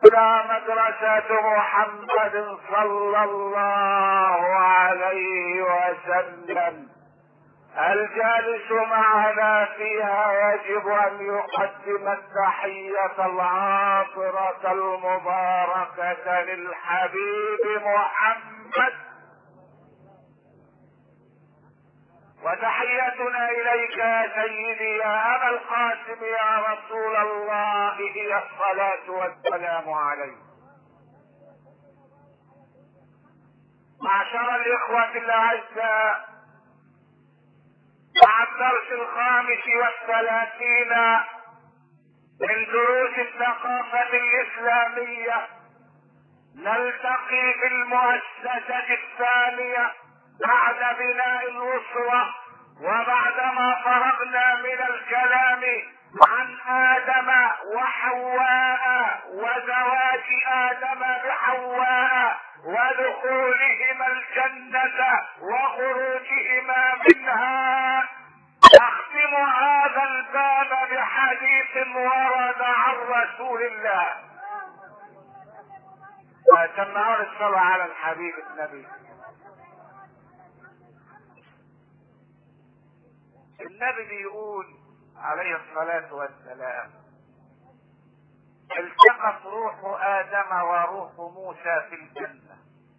إلى مدرسة محمد صلى الله عليه وسلم الجالس معنا فيها يجب أن يقدم التحية العاطرة المباركة للحبيب محمد وتحيتنا اليك يا سيدي يا ابا القاسم يا رسول الله هي الصلاة والسلام عليك معشر الاخوة الاعزاء مع الدرس الخامس والثلاثين من دروس الثقافة الاسلامية نلتقي في المؤسسة الثانية بعد بناء الأسرة وبعدما فرغنا من الكلام عن آدم وحواء وزواج آدم بحواء ودخولهما الجنة وخروجهما منها نختم هذا الباب بحديث ورد عن رسول الله سمعون الصلاة على الحبيب النبي النبي بيقول عليه الصلاة والسلام التقت روح آدم وروح موسى في الجنة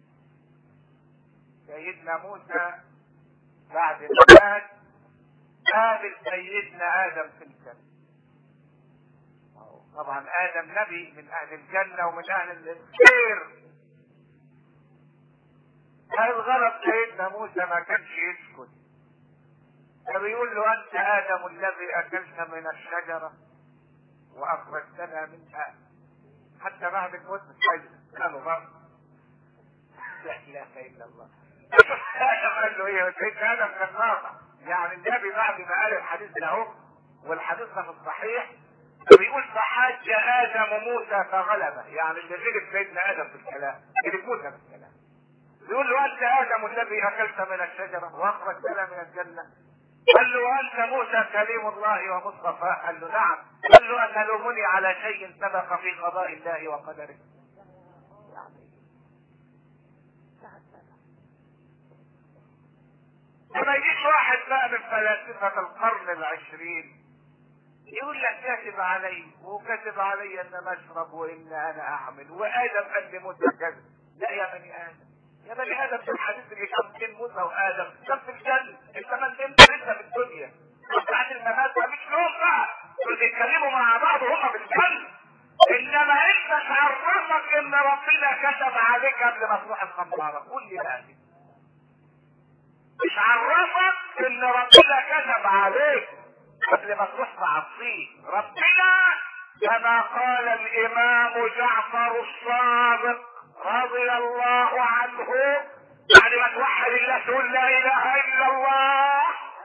سيدنا موسى بعد ما مات قابل سيدنا آدم في الجنة طبعا آدم نبي من أهل الجنة ومن أهل الخير الغلط سيدنا موسى ما كانش يسكت فبيقول له انت ادم الذي اكلت من الشجرة واخرجتنا منها حتى بعد الموت مش عايز قالوا بقى لا اله الا الله قال له ايه سيدنا ادم كان ناقع يعني النبي بعد ما قال الحديث ده اهو والحديث ده في الصحيح بيقول فحاج ادم موسى فغلبه يعني اللي غلب سيدنا ادم في الكلام غلب موسى في الكلام يقول له انت ادم الذي اكلت من الشجره واخرجتنا من الجنه قال له انت موسى كليم الله ومصطفى قال له نعم قال له اتلومني على شيء سبق في قضاء الله وقدره لما يجيش واحد بقى من فلاسفة القرن العشرين يقول لك كاتب علي وكاتب علي ان انا اشرب وان انا اعمل وادم قال لي موسى كذا لا يا بني ادم يا بني ادم في الحديث اللي كان بين موسى وادم كان في الجنه انت ما انت لسه في الدنيا بعد الممات مفيش لهم بقى دول بيتكلموا مع بعض وهم في الجنه انما انت تعرفك ان ربنا كتب عليك قبل ما تروح الخمارة قول لي بقى مش عرفك ان ربنا كتب عليك قبل ما تروح تعصيه ربنا كما قال الامام جعفر الصادق رضي الله عنه بعد ما توحد الله تقول لا اله الا الله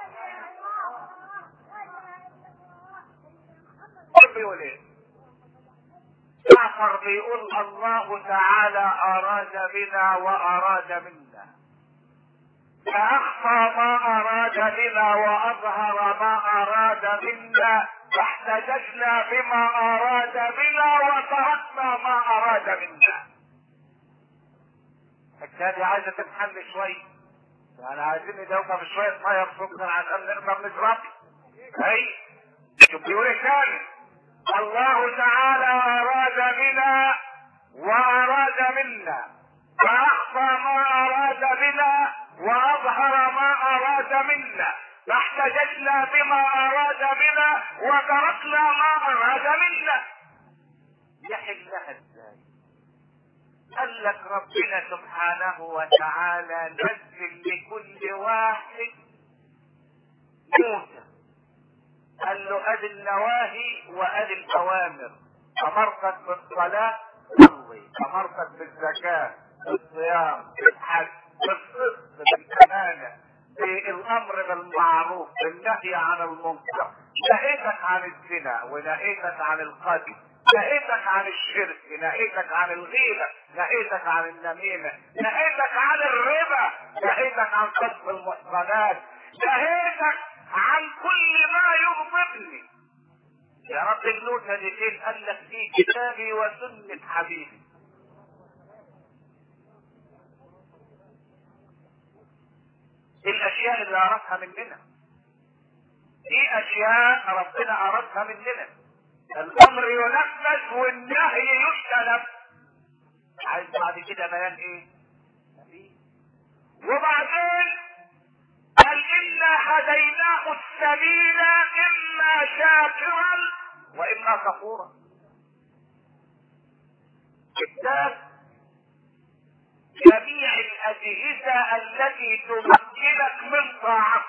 بيقول ايه جعفر بيقول الله تعالى اراد بنا واراد منا فاخفى ما اراد بنا واظهر ما اراد منا فاحتججنا بما اراد بنا وتركنا ما اراد منا الكادي عايزه تتحل شويه يعني عايزين ندوبها بشويه ميه بسكر عشان نقدر نشرب اي شوف بيقول الثاني الله تعالى اراد بنا واراد منا فاخفى ما اراد بنا واظهر ما اراد منا فاحتججنا بما اراد بنا وتركنا ما اراد منا يحلها ازاي قال لك ربنا سبحانه وتعالى نزل لكل واحد موسى قال له ادي النواهي وادي الاوامر امرتك بالصلاة صلي امرتك بالزكاة بالصيام بالحج بالصدق بالامانة بالامر بالمعروف بالنهي عن المنكر نهيتك عن الزنا ونهيتك عن القتل نهيتك عن الشرك نهيتك عن الغيبة نهيتك عن النميمة نهيتك عن الربا نهيتك عن قصف المحصنات نهيتك عن كل ما يغضبني يا رب النوتة دي فين قال لك في كتابي وسنة حبيبي دي الاشياء اللي ارادها مننا دي اشياء ربنا ارادها مننا الامر ينفذ والنهي يجتنب عايز بعد كده بيان ايه وبعدين قال انا هديناه السبيل اما شاكرا واما كفورا كتاب جميع الاجهزه التي تمكنك من طاعته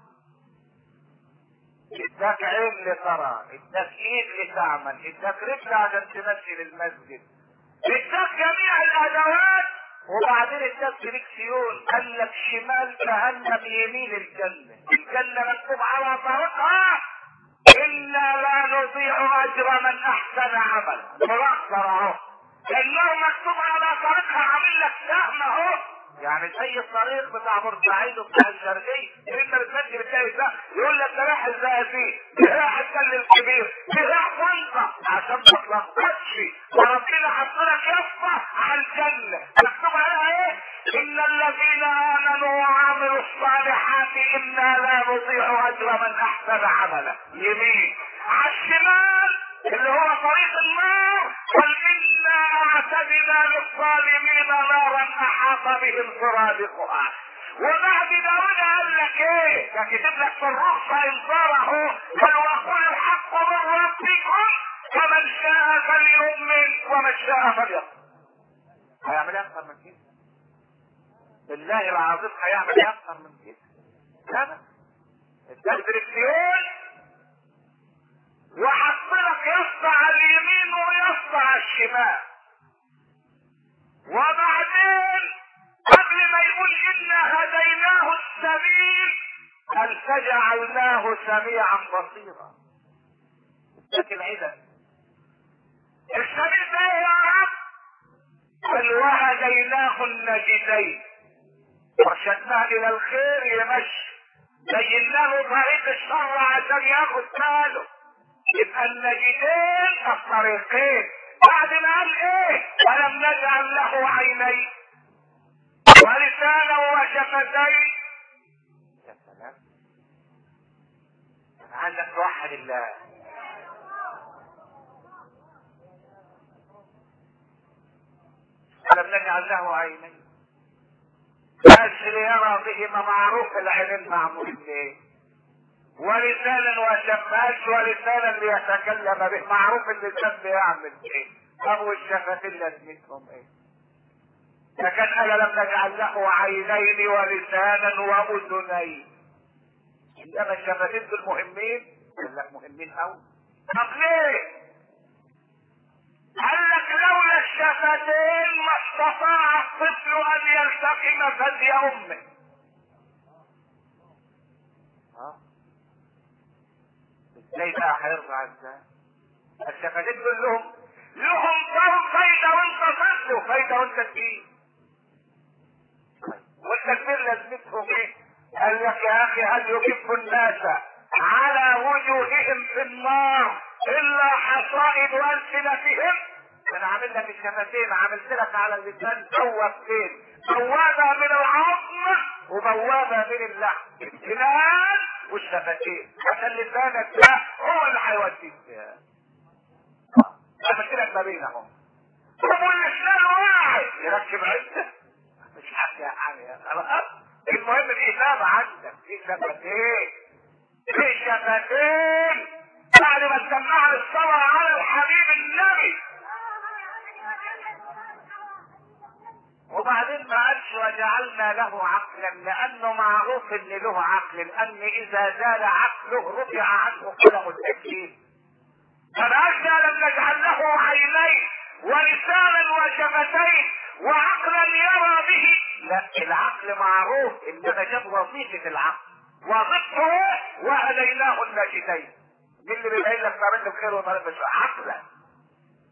اداك عين لترى اداك ايد لتعمل اداك رجل عشان تمشي للمسجد اداك جميع الادوات وبعدين اداك دريكسيون قال لك شمال جهنم يمين الجنة الجنة مكتوب على طريقها إنا لا نضيع أجر من أحسن عملا ملاحظة أهو النار مكتوب على طريقها عامل لك سهم أهو يعني زي الطريق بتاع بورسعيد وبتاع الشرقية انت بتمشي بتلاقي ده يقول لك ده رايح الزقازيق ده رايح السل الكبير ده رايح طنطا عشان ما تلخبطش وربنا حط لك يافطة على الجنة مكتوب عليها ايه؟ ان الذين امنوا وعملوا الصالحات انا لا نضيع اجر من احسن عملا يمين على الشمال اللي هو طريق النار قال انا اعتدنا للظالمين نارا احاط بهم سرادقها وبعد داود قال لك ايه ده كتب لك في الرخصة انذاره قال وقل الحق من ربكم فمن شاء فليؤمن ومن شاء فليكفر هيعمل اكثر من كده بالله العظيم هيعمل اكثر من كده لا الدركسيون وحط لك يسطى على اليمين ويسطى على الشمال وبعدين قبل ما يقول انا هديناه السبيل قال فجعلناه سميعا بصيرا لكن عيدا السبيل ده يا رب قال وهديناه النجدين ارشدناه الى الخير يمشي بينا له طريق الشر عشان ياخد باله يبقى النجدين الطريقين بعد ما قال ايه ولم نجعل له عينين ولسانا وشفتين يا سلام عندك توحد الله ولم نجعل له عينين بس ليرى بهما معروف العينين معمول ليه ولسانا وشفاش ولسانا ليتكلم به معروف اللسان بيعمل ايه طب والشفتين لازمتهم ايه لكن انا لم نجعل له عينين ولسانا واذنين انما الشفتين دول مهمين قال لك مهمين قوي طب ليه قال لك لولا الشفتين ما استطاع الطفل ان يلتقم ثدي امه ها ازاي بقى هيرضع ازاي الشفتين دول لهم لهم طول فايدة وانت طفل وفايدة وانت كبير وانت كبير لازمتهم ايه قال لك يا اخي هل يكف الناس على وجوههم في النار الا حصائد السنتهم انا عامل لك الشفتين عملت لك على اللسان بوابتين بوابة من العظم وبوابة من اللحم الجنان والشفتين عشان لسانك ده هو اللي هيوديك فيها عملت لك ما بينهم طب واللسان واحد يركب عدة مش حاجة يعني خلاص المهم الإجابة عندك في شفتين في شفتين بعد ما سمعنا الصلاة على الحبيب النبي وبعدين ما قالش وجعلنا له عقلا لانه معروف ان له عقل لان اذا زال عقله رفع عنه قلم التكليف فبقاش لم نجعل له عينين ولسانا وشفتين وعقلا يرى به لا العقل معروف انما جاب وظيفه العقل وظيفته ايه وهديناه الناجدين مين اللي بيبين لك طريق الخير وطريق الشر عقلك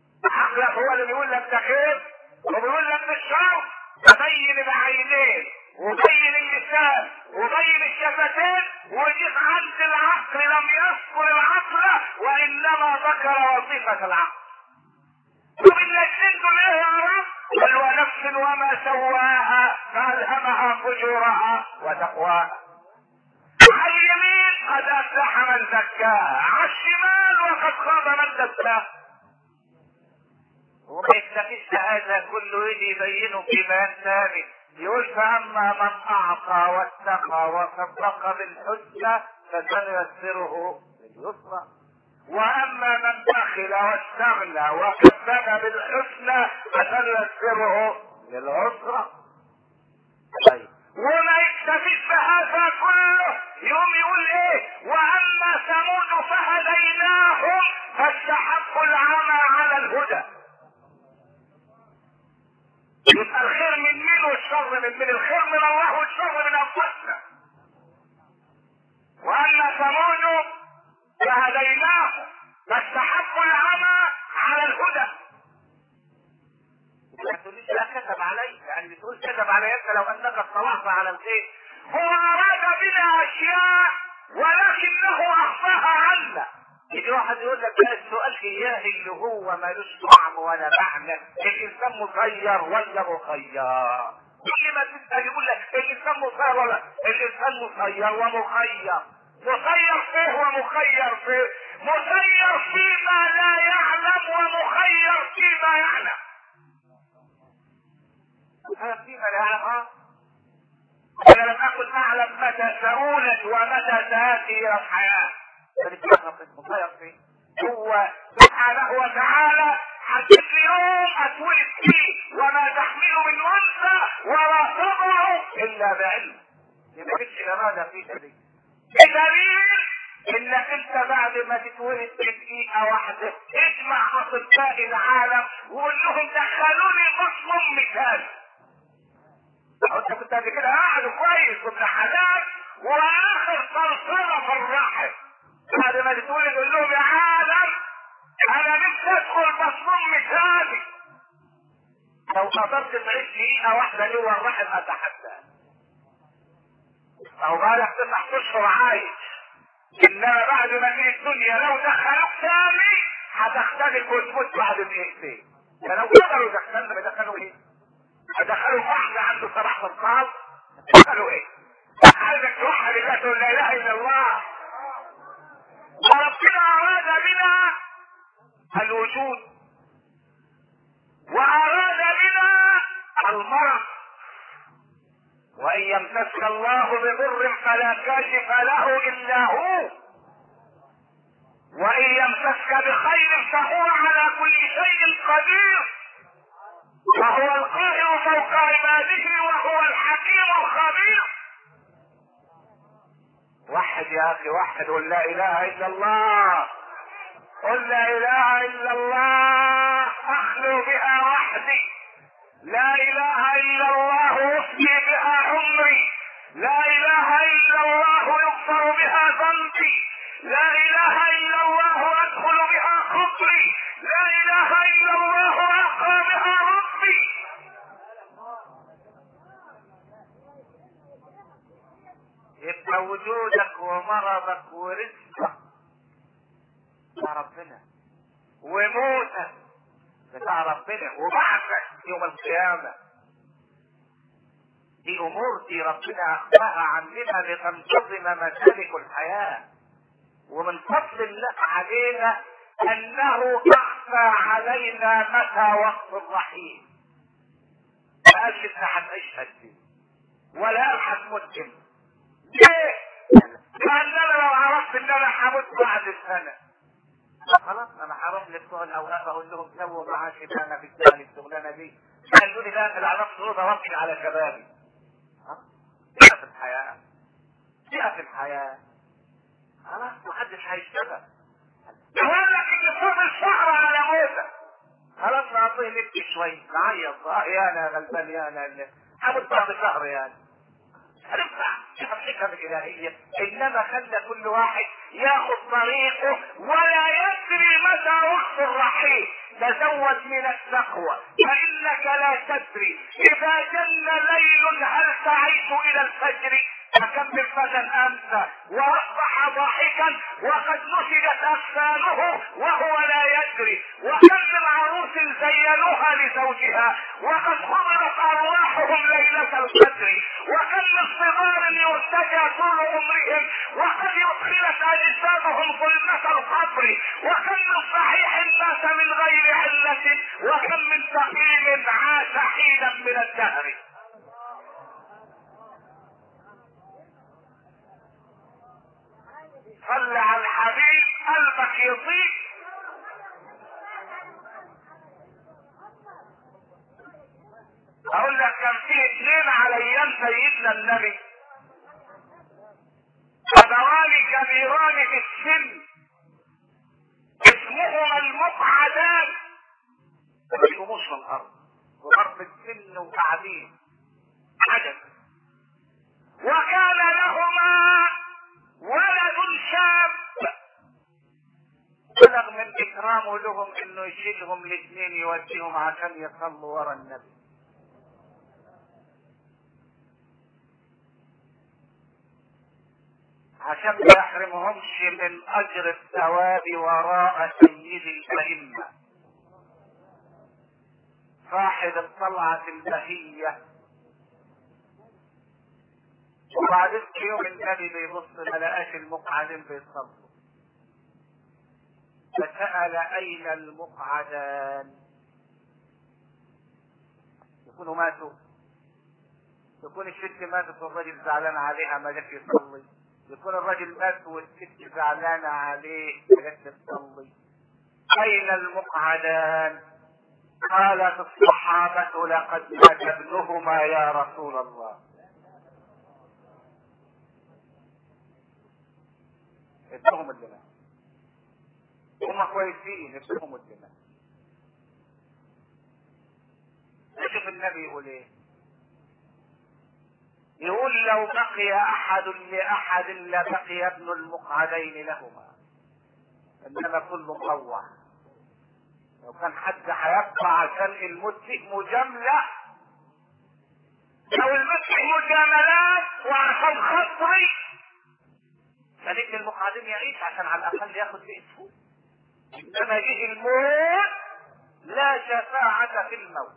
عقلك هو اللي بيقول لك ده خير وبيقول لك بالشر تبين العينين وبين اللسان وبين الشفتين وجيت عند العقل لم يذكر العقل وانما ذكر وظيفة العقل طب الاثنين دول ايه يا رب؟ قال ونفس وما سواها فالهمها فجورها وتقواها على اليمين قد افلح من زكاها على الشمال وقد خاب من دساها وما يكتفيش هذا كله يجي يبينه في بيان ثاني يقول فاما من اعطى واتقى وصدق بالحجه فسنيسره لليسرى واما من بخل واستغنى وكذب بالحسنى فسنيسره للعسرى طيب وما يكتفيش بهذا كله يوم يقول ايه واما ثمود فهديناهم فاستحقوا العمى على الهدى يبقى الخير من مين والشر من مين الخير من الله والشر من انفسنا واما ثمود فهديناهم فاستحقوا العمى على الهدى ما تقوليش لا كتب علي يعني بتقول كتب علي انت لو انك اطلعت على الخير هو اراد بنا اشياء ولكنه اخفاها عنا يجي واحد يقول لك لا السؤال اياه اللي هو مالوش طعم ولا معنى الانسان مسير ولا مخير كل ما تسال يقول لك الانسان مسير ولا الانسان مسير ومخير مسير فيه ومخير فيه مسير فيما لا يعلم ومخير فيما يعلم هذا فيما لا يعلم اه انا لم اكن اعلم متى سأولد ومتى تاتي الى الحياه مخير فيه هو سبحانه وتعالى حدد لي يوم اتولد فيه وما تحمل من انثى ولا تضع الا بعلم يبقى مفيش اراده في دليل بدليل انك انت بعد ما تتولد بدقيقه واحده اجمع اطباء العالم وقول لهم دخلوني بطن مثال لو انت كنت قبل كده قاعد كويس وابن حلال واخر صرصره في الرحم بعد ما تتولد قول لهم يا عالم انا نفسي ادخل مصموم مثالي لو قدرت تعيش دقيقه واحده جوه الرحم اتحدى او بالك تسع اشهر عايش انما بعد ما تيجي الدنيا لو دخلوك تاني هتختلف وتموت بعد دقيقتين فلو قدروا يدخلنا يدخلوا ايه؟ هيدخلوا واحدة عنده سبع صفات دخلوا ايه؟ عايزك توحد الله تقول لا اله الا الله وربنا اراد بنا الوجود واراد بنا المرض وان يمسسك الله بضر فلا كاشف له الا هو وان يمسسك بخير فهو على كل شيء قدير وهو القاهر فوق عباده وهو الحكيم الخبير وحد يا اخي وحد قل لا اله الا الله قل لا اله الا الله اخلو بها وحدي لا اله الا الله افني بها عمري لا اله الا الله يغفر بها ذنبي لا اله الا الله ادخل بها قبري لا اله الا الله القى بها ربي يبقى وجودك ومرضك ورزقك بتاع ربنا وموتك بتاع ربنا وبعثك يوم القيامة دي امور دي ربنا اخفاها عننا لتنتظم مسالك الحياة ومن فضل الله علينا انه اخفى علينا متى وقت الرحيل ما قالش انت هتعيش قد ولا قال هتموت امتى ليه؟ لان انا لو عرفت ان انا هموت بعد سنه خلاص انا هروح لبتوع الاوقاف اقول لهم سووا معاه شبانه في الثاني الشغلانه دي قالوا لي لا انا على نفسي اوكل على شبابي فئة في الحياه فئة في الحياه خلاص محدش هيشتغل يقول لك ان فوق الشهر على موتك خلاص نعطيه نبكي شوي نعيط اه يا انا غلبان يا انا هموت بعد شهر يعني هننفع شوف الحكم الالهيه انما خلى كل واحد ياخذ طريقه ولا يدري متى وقت الرحيل تزود من التقوى فانك انك لا تدري اذا جل ليل هل تعيش الى الفجر فكم من فتى امسى واصبح ضاحكا وقد نسجت اجسامه وهو لا يدري وكم من عروس زينوها لزوجها وقد خضرت ارواحهم ليله القدر وكم من صغار يرتجى طول عمرهم وقد ادخلت اجسامهم ظلمه القبر وكم من صحيح مات من غير علة وكم من سقيم عاش حينا من الدهر صل على الحبيب قلبك يطيب اقول لك كان في اثنين على ايام سيدنا النبي ابوان كبيران في السن اسمهما المقعدان ما بيقوموش من الارض وضرب السن وتعذيب عجب وكان لهما ولد شاب بلغ من اكرامه لهم انه يشيلهم الاثنين يوديهم عشان يصلوا ورا النبي عشان ما يحرمهمش من اجر الثواب وراء سيد الائمه صاحب الطلعه البهيه وبعدين في يوم النبي بيبص ما لقاش المقعدين بيصلوا فسأل أين المقعدان؟ يكونوا ماتوا يكون الست ماتت والراجل زعلان عليها ما جاش يصلي يكون الراجل مات والست زعلانة عليه ما جاش تصلي أين المقعدان؟ قالت الصحابة لقد مات ابنهما يا رسول الله ابنهم الدماء هم كويسين ابنهم الدماء شوف النبي يقول ايه يقول لو بقي احد لاحد لبقي ابن المقعدين لهما انما كل مقوع لو كان حد هيبقى عشان الموت فيه مجاملة لو الموت فيه مجاملات وعشان خطري كان ابن المقعدين يعيش عشان على الاقل ياخد باسمه انما جه الموت لا شفاعة في الموت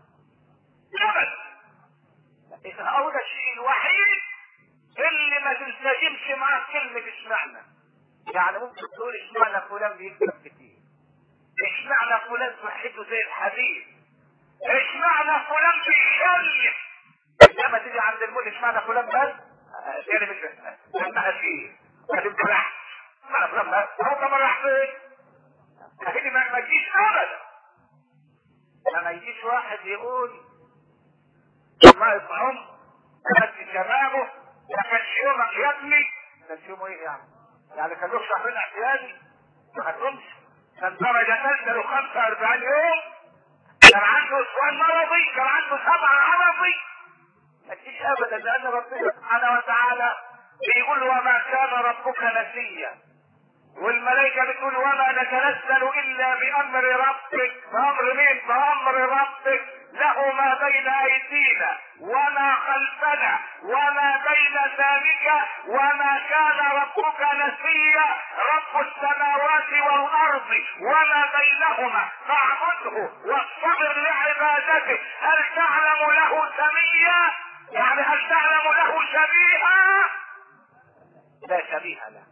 ابدا هو ده الشيء الوحيد اللي ما تلتزمش معاه كلمة اشمعنى يعني ممكن تقول اشمعنى فلان بيكتب كتير اشمعنى فلان صحته زي الحديد اشمعنى فلان بيشلف لما تيجي عند الموت اشمعنى فلان بس يعني مش لما فيه قال انت راح ما فلان بس هو كمان راح فين لكن ما ما تجيش ابدا لما يجيش واحد يقول الله يطعم بس شبابه ما كانش يومك يا ابني كان يومه ايه يعني؟ يعني كان له شهرين احتياجي ما خدهمش كان درجة ثالثة له 45 يوم كان عنده اسبوعين مرضي كان عنده سبعة عرضي ما تجيش ابدا لان ربنا سبحانه وتعالى بيقول وما كان ربك نسيا والملائكة بتقول وما نتنزل الا بامر ربك بامر مين بامر ربك له ما بين ايدينا وما خلفنا وما بين ذلك وما كان ربك نسيا رب السماوات والارض وما بينهما فاعبده واصطبر لعبادته هل تعلم له سميا يعني هل تعلم له شبيها لا شبيه له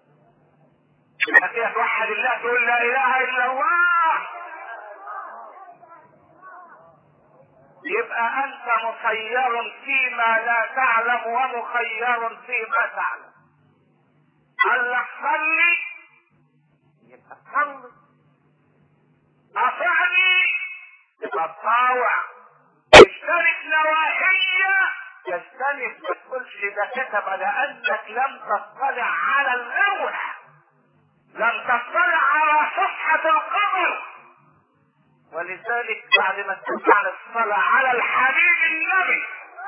لكن توحد الله تقول لا اله الا الله يبقى انت مخير فيما لا تعلم ومخير فيما تعلم قال لك صلي يبقى صلي اطعني يبقى تطاوع اشترك نواحية تجتنب ما تقولش ده كتب لانك لم تطلع على اللوح لم تطلع على صفحة القبر ولذلك بعد ما استطعنا الصلاة على الحبيب النبي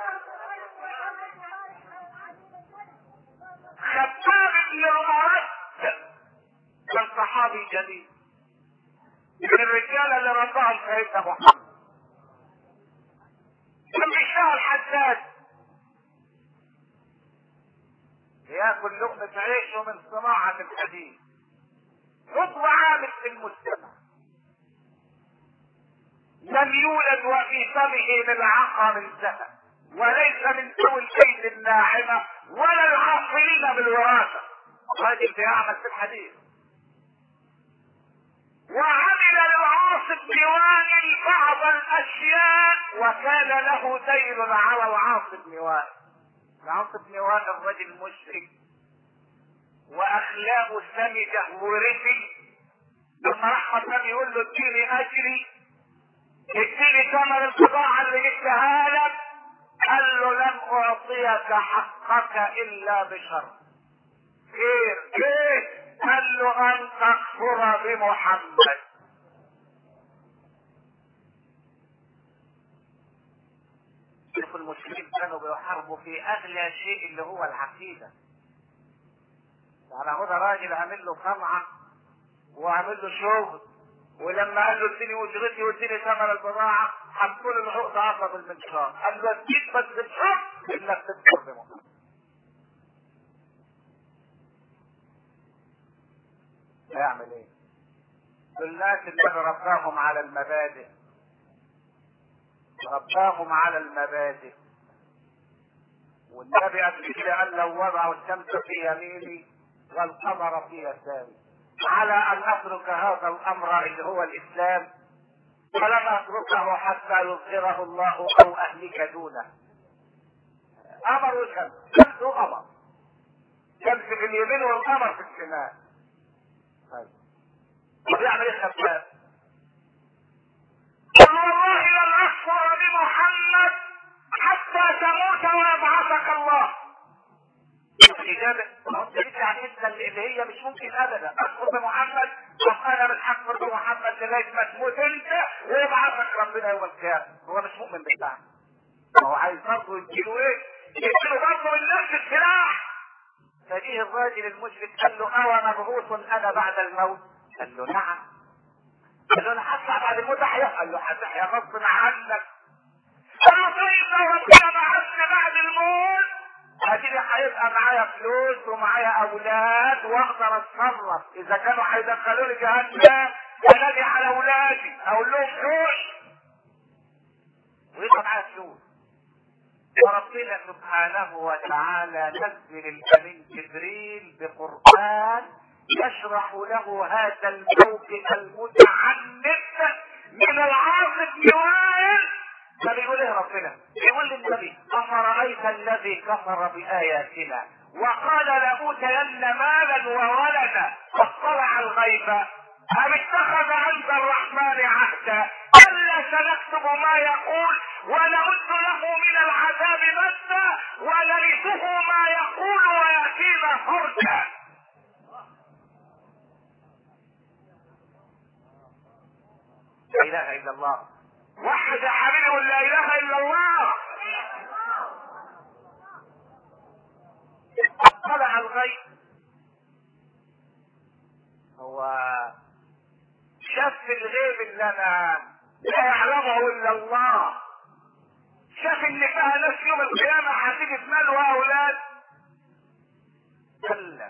خباب بن المرد كان صحابي جليل من الرجال اللي رباهم سيدنا محمد اولاد ياكل لقمة عيشه من صناعة الحديد عضو عامل في المجتمع لم يولد وفي فمه ملعقة من ذهب وليس من ذوي الكيد الناعمة ولا العاصرين بالوراثة راجل بيعمل في الحديث وعمل للعاص ديوان بعض الاشياء وكان له دين على العاص بن وائل العاص بن وائل الرجل مشرك واخلاقه سمجه ورثي لما راح حسن يقول له اديني اجري اديني ثمن البضاعه اللي جبتها لك قال له لن اعطيك حقك الا بشرط خير ايه قال له ان تكفر بمحمد شوف المسلمين كانوا بيحاربوا في اغلى شيء اللي هو العقيده يعني هو ده راجل عامل له قمعه وعامل له شغل ولما قال له اديني اجرتي واديني ثمن البضاعه حطوا له العقد عصب المنشار قال له اديك بس بشرط انك تكفر بمحمد هيعمل ايه؟ الناس اللي رباهم على المبادئ رباهم على المبادئ والنبي قبل كده قال لو وضعوا الشمس في يميني والقمر في يساري على ان اترك هذا الامر اللي هو الاسلام فلم اتركه حتى يظهره الله او اهلك دونه امر وشمس شمس وقمر شمس في اليمين والقمر في الشمال طيب وبيعمل ايه خباب قل والله لن اكفر بمحمد حتى تموت ويبعثك الله الإجابة ليس عن اللي هي مش ممكن أبدا أكفر بمحمد طب أنا مش هكفر بمحمد لغاية ما تموت أنت ويبعثك ربنا يوم القيامة هو مش مؤمن بالله هو عايز برضه يديله إيه؟ يديله برضه من نفس السلاح فجيه الراجل المشرك قال له أوى مبعوث أنا بعد الموت قال له نعم قال له أنا هطلع بعد الموت أحيا قال له هتحيا غصب عنك قال له طيب لو ربنا بعثني بعد الموت اكيد هيبقى معايا فلوس ومعايا اولاد واقدر اتصرف اذا كانوا هيدخلوني جهنم انادي على اولادي اقول لهم فلوس ويبقى معايا فلوس وربنا سبحانه وتعالى نزل الامين جبريل بقران يشرح له هذا الموقف المتعنت من العاصف بوائل فبيقول ايه ربنا بيقول للنبي افرايت الذي كفر باياتنا وقال لاوتين مالا وولدا فاطلع الغيب ام اتخذ عند الرحمن عهدا الا سنكتب ما يقول ونمد له من العذاب مدا ونرثه ما يقول وياتينا فرجا لا اله الا الله وحد يا حبيبي قول لا اله الا الله طلع الغيب هو شاف الغيب اللي انا لا يعلمه الا الله شاف ان فيها ناس يوم القيامه هتيجي تمال واولاد كلا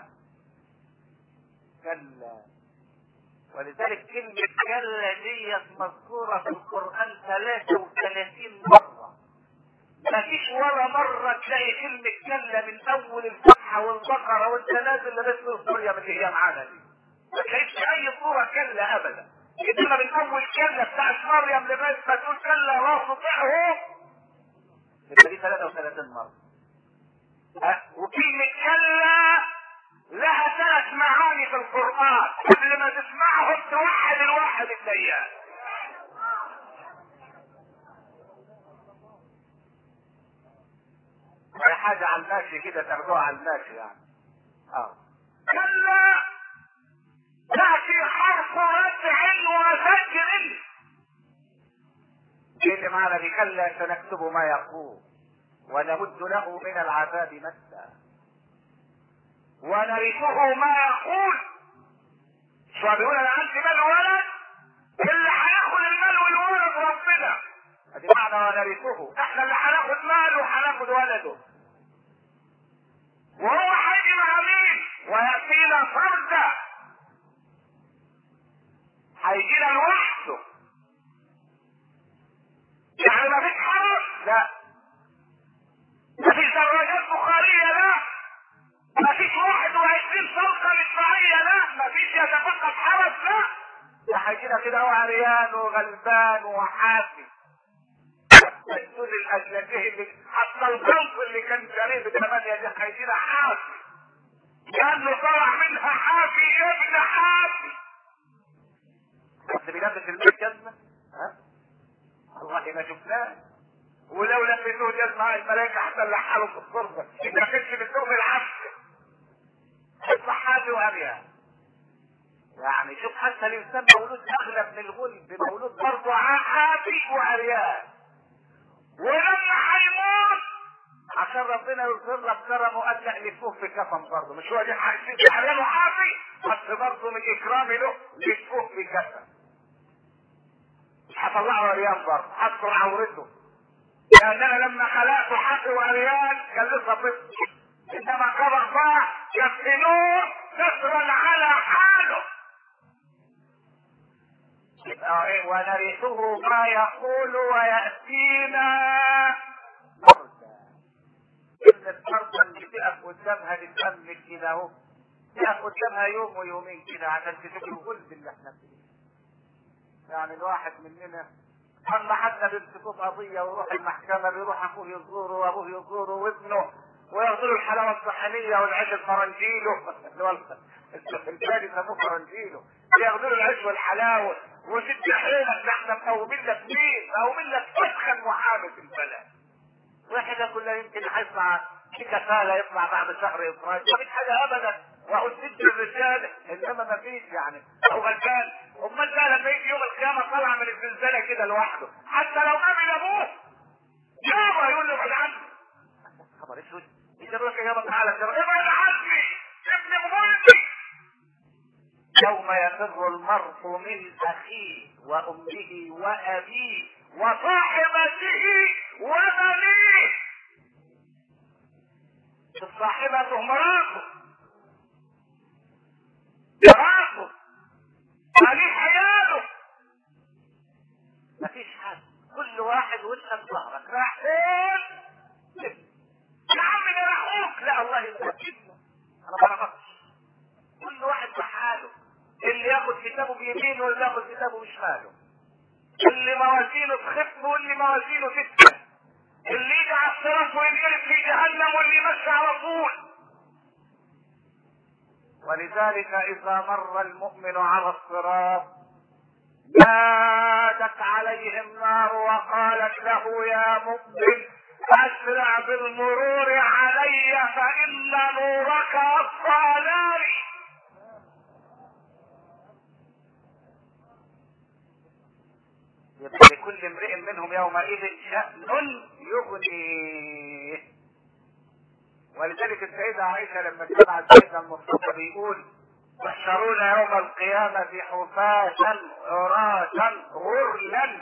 كلا ولذلك كلمة كلا ديت مذكورة في القرآن 33 مرة. ما فيش ولا مرة تلاقي كلمة كلا من أول الفتحة والبقرة وأنت نازل لغاية سوريا من اللي هي معانا دي. ما تلاقيش أي صورة كلا أبدا. إنما من أول كلا بتاعت مريم لغاية ما تقول كلا لا تطيعه يبقى دي 33 مرة. أه؟ وكلمة كلا لها ثلاث معاني في القرآن قبل ما تسمعهم توحد الواحد الديان هي حاجة على الماشي كده تاخدوها على الماشي يعني اه كلا تأتي حرف رفع وزجر ايه اللي معنا دي كلا سنكتب ما يقول ونمد له من العذاب مدا ونرثه ما يقول شو بيقول انا عندي مال ولد اللي هياخد المال والولد ربنا ادي معنى ونرثه احنا اللي هناخد ماله وهناخد ولده وهو هيجي مع مين ويأتينا فردا هيجينا لوحده يعني ما فيش حرس لا ما فيش دراجات بخارية لا ما فيش واحد وعشرين صوصة مدفعية لا ما فيش يتفقد حرس لا ده هيجينا كده هو عريان وغلبان وحافي الدول الأجنبية اللي حتى البلط اللي كان شاريه بثمانية دي هيجينا حافي لأنه طلع منها حافي يا ابن حافي بس بيلبس البيت جزمة ها والله ما شفناه ولو لبسوه جزمة الملائكة حتى اللي حاله في الصرفة ما كانش بتقوم العفش يطلع حافي وأبيها يعني شوف حتى الإنسان مولود أغلب من الغلب مولود برضه حافي وعريان ولما هيموت عشان ربنا يغفر لك كرمه قال لا لفوه في كفن برضه مش هو دي حريان وحافي بس برضه من إكرامي له لفوه في كفن مش هطلعه عريان برضه هستر عورته لان انا لما خلقته حقي وعريان كان لسه طفل انما كبر بقى يفتنوه نصرا على حاله يبقى ايه ونرثه ما يقول وياتينا فردا كلمة فردا بتقف قدامها تتأمل كده اهو تقف قدامها يوم ويومين كده عشان تشوف الغلب اللي احنا فيه يعني الواحد مننا اما حتى بيمسكوه في قضيه ويروح المحكمه بيروح اخوه يزوره وابوه يزوره وابنه وياخذوا له الحلاوه الصحنيه والعيش الفرنجيلو اللي هو البلاد يسموه فرنجيلو ياخذوا له العيش والحلاوه وست حيلك ده احنا مقومين لك مين؟ مقومين لك اسخن محامي في البلد واحدة كلها يمكن هيطلع في كفالة يطلع بعد شهر إفراج ما فيش حاجة أبدا وهو ست الرجال إنما ما فيش يعني أو غلبان أمال ده لما يجي يوم القيامة طالع من الزلزالة كده لوحده حتى لو قابل أبوه يابا يقول له ابعد عني خبر اسود يجيب لك يابا تعالى ابعد عني ابن غلبي يوم يفر المرء من أخيه وأمه وأبيه وصاحبته وبنيه صاحبته مراته مراته عليه حياته مفيش حد كل واحد وانت في ظهرك راح فين؟ يا عم ده اخوك لا الله يسلمك انا ما اعرفكش كل واحد بحاله اللي ياخد كتابه بيمينه واللي ياخد كتابه بشماله اللي موازينه تخف واللي موازينه تثبت اللي يجي على الصراط وينقلب في جهنم واللي يمشي على طول ولذلك اذا مر المؤمن على الصراط نادت عليه النار وقالت له يا مؤمن اسرع بالمرور علي فان نورك اطفى ناري يبقى لكل امرئ منهم يومئذ شأن يغنيه ولذلك السيدة عائشة لما سمعت سيدنا المصطفى بيقول تحشرون يوم القيامة حفاة عراة غرلا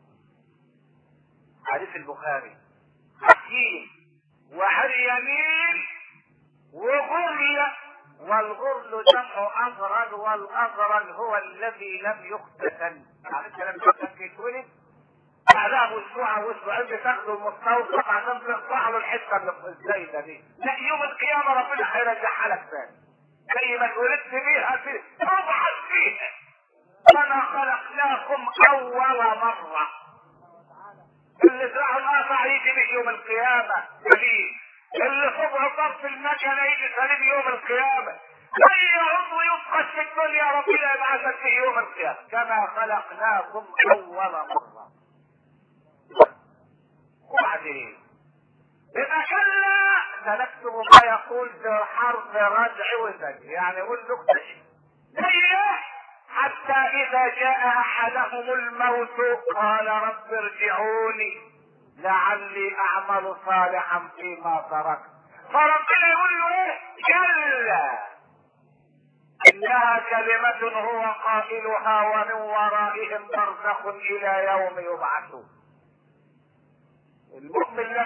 حديث البخاري حكيم وعريانين وغرل والغرل جمع أغرل والأغرل هو الذي لم يختتن يعني انت لما تتولد بعدها باسبوع او اسبوعين بتاخدوا المستوصف عشان تقطع له الحته اللي الزايده دي لا يوم القيامه ربنا هيرجعها لك تاني زي ما اتولدت بيها تبعث فيها كما خلقناكم اول مره اللي زرعوا القطع يجي به يوم القيامه سليم اللي صبع طرف المكنه يجي سليم يوم القيامه اي عضو يفقد في الدنيا ربنا يبعثك فيه يوم القيامه كما خلقناكم اول مره وبعدين إذا كلا سنكتب ما يقول بحرف ردع وزج يعني يقول نكتة حتى إذا جاء أحدهم الموت قال رب ارجعوني لعلي أعمل صالحا فيما تركت فربنا يقول له إيه؟ كلا إنها كلمة هو قائلها ومن ورائهم برزخ إلى يوم يبعثون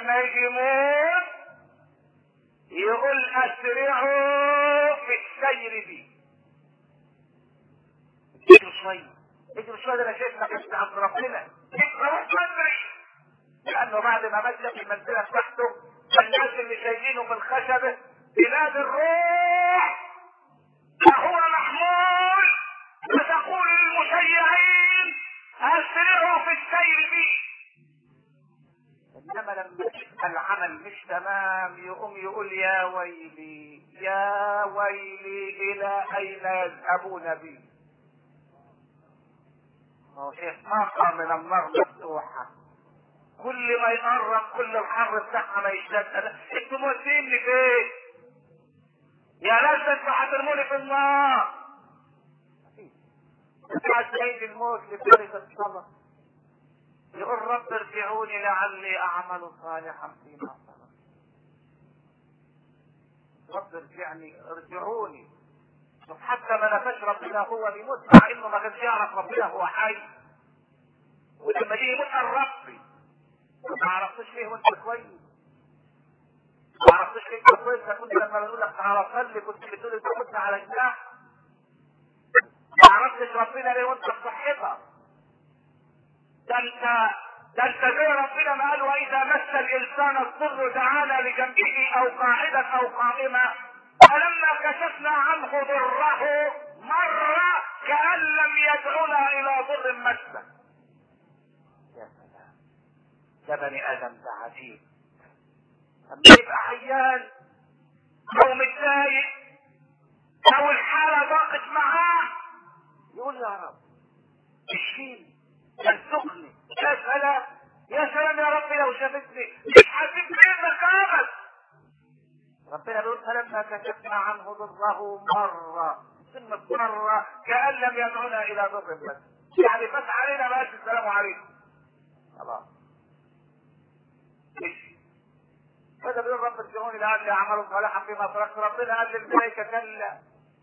لما يجي يموت يقول اسرعوا في السير بي اجروا شويه اجروا شويه ده انا شايف انك عند ربنا روح بدري لانه بعد ما مات في المنزله بتاعته الناس اللي شايلينه في الخشبه بلاد الروح فهو محمول فتقول للمشيعين اسرعوا في السير بي انما لما يبقى العمل مش تمام يقوم يقول يا ويلي يا ويلي الى اين يذهبون بي هو احقاقا من النار مفتوحه كل ما يقرب كل الحر بتاعها ما يشتد انتوا موديني فين يا ناس انتوا هترموني في النار بعد عيد الموت لفرقة الصلاة يقول رب ارجعوني لعلي اعمل صالحا فيما صلى رب ارجعني ارجعوني شوف حتى ما نفاش ربنا هو بيموت مع انه ما كانش يعرف ربنا هو حي ولما جه يموت قال ربي ما عرفتش ليه وانت كويس ما عرفتش ليه انت كويس كنت لما بنقول لك تعالى صلي كنت بتقول انت كنت على جناح ما عرفتش ربنا ليه وانت بصحتك ده انت ده انت زي ربنا ما قال واذا مس الانسان الضر دعانا لجنبه او قاعدا او قائما فلما كشفنا عنه ضره مر كان لم يدعنا الى ضر مسه يا سلام ده بني ادم ده عجيب لما يبقى عيان او متضايق او الحاله ضاقت معاه يقول يا رب اشفيني يرزقني يا سلام يا سلام يا رب لو شافتني مش حاسب بيتك ابدا ربنا بيقول فلما كشفنا عنه ضره مرة ثم مرة كأن لم يدعنا إلى ضر بس يعني فات علينا بقى السلام عليكم خلاص مشي فده بيقول رب ارجعوني لعلي اعمل صالحا فيما تركت ربنا قال للملائكة كلا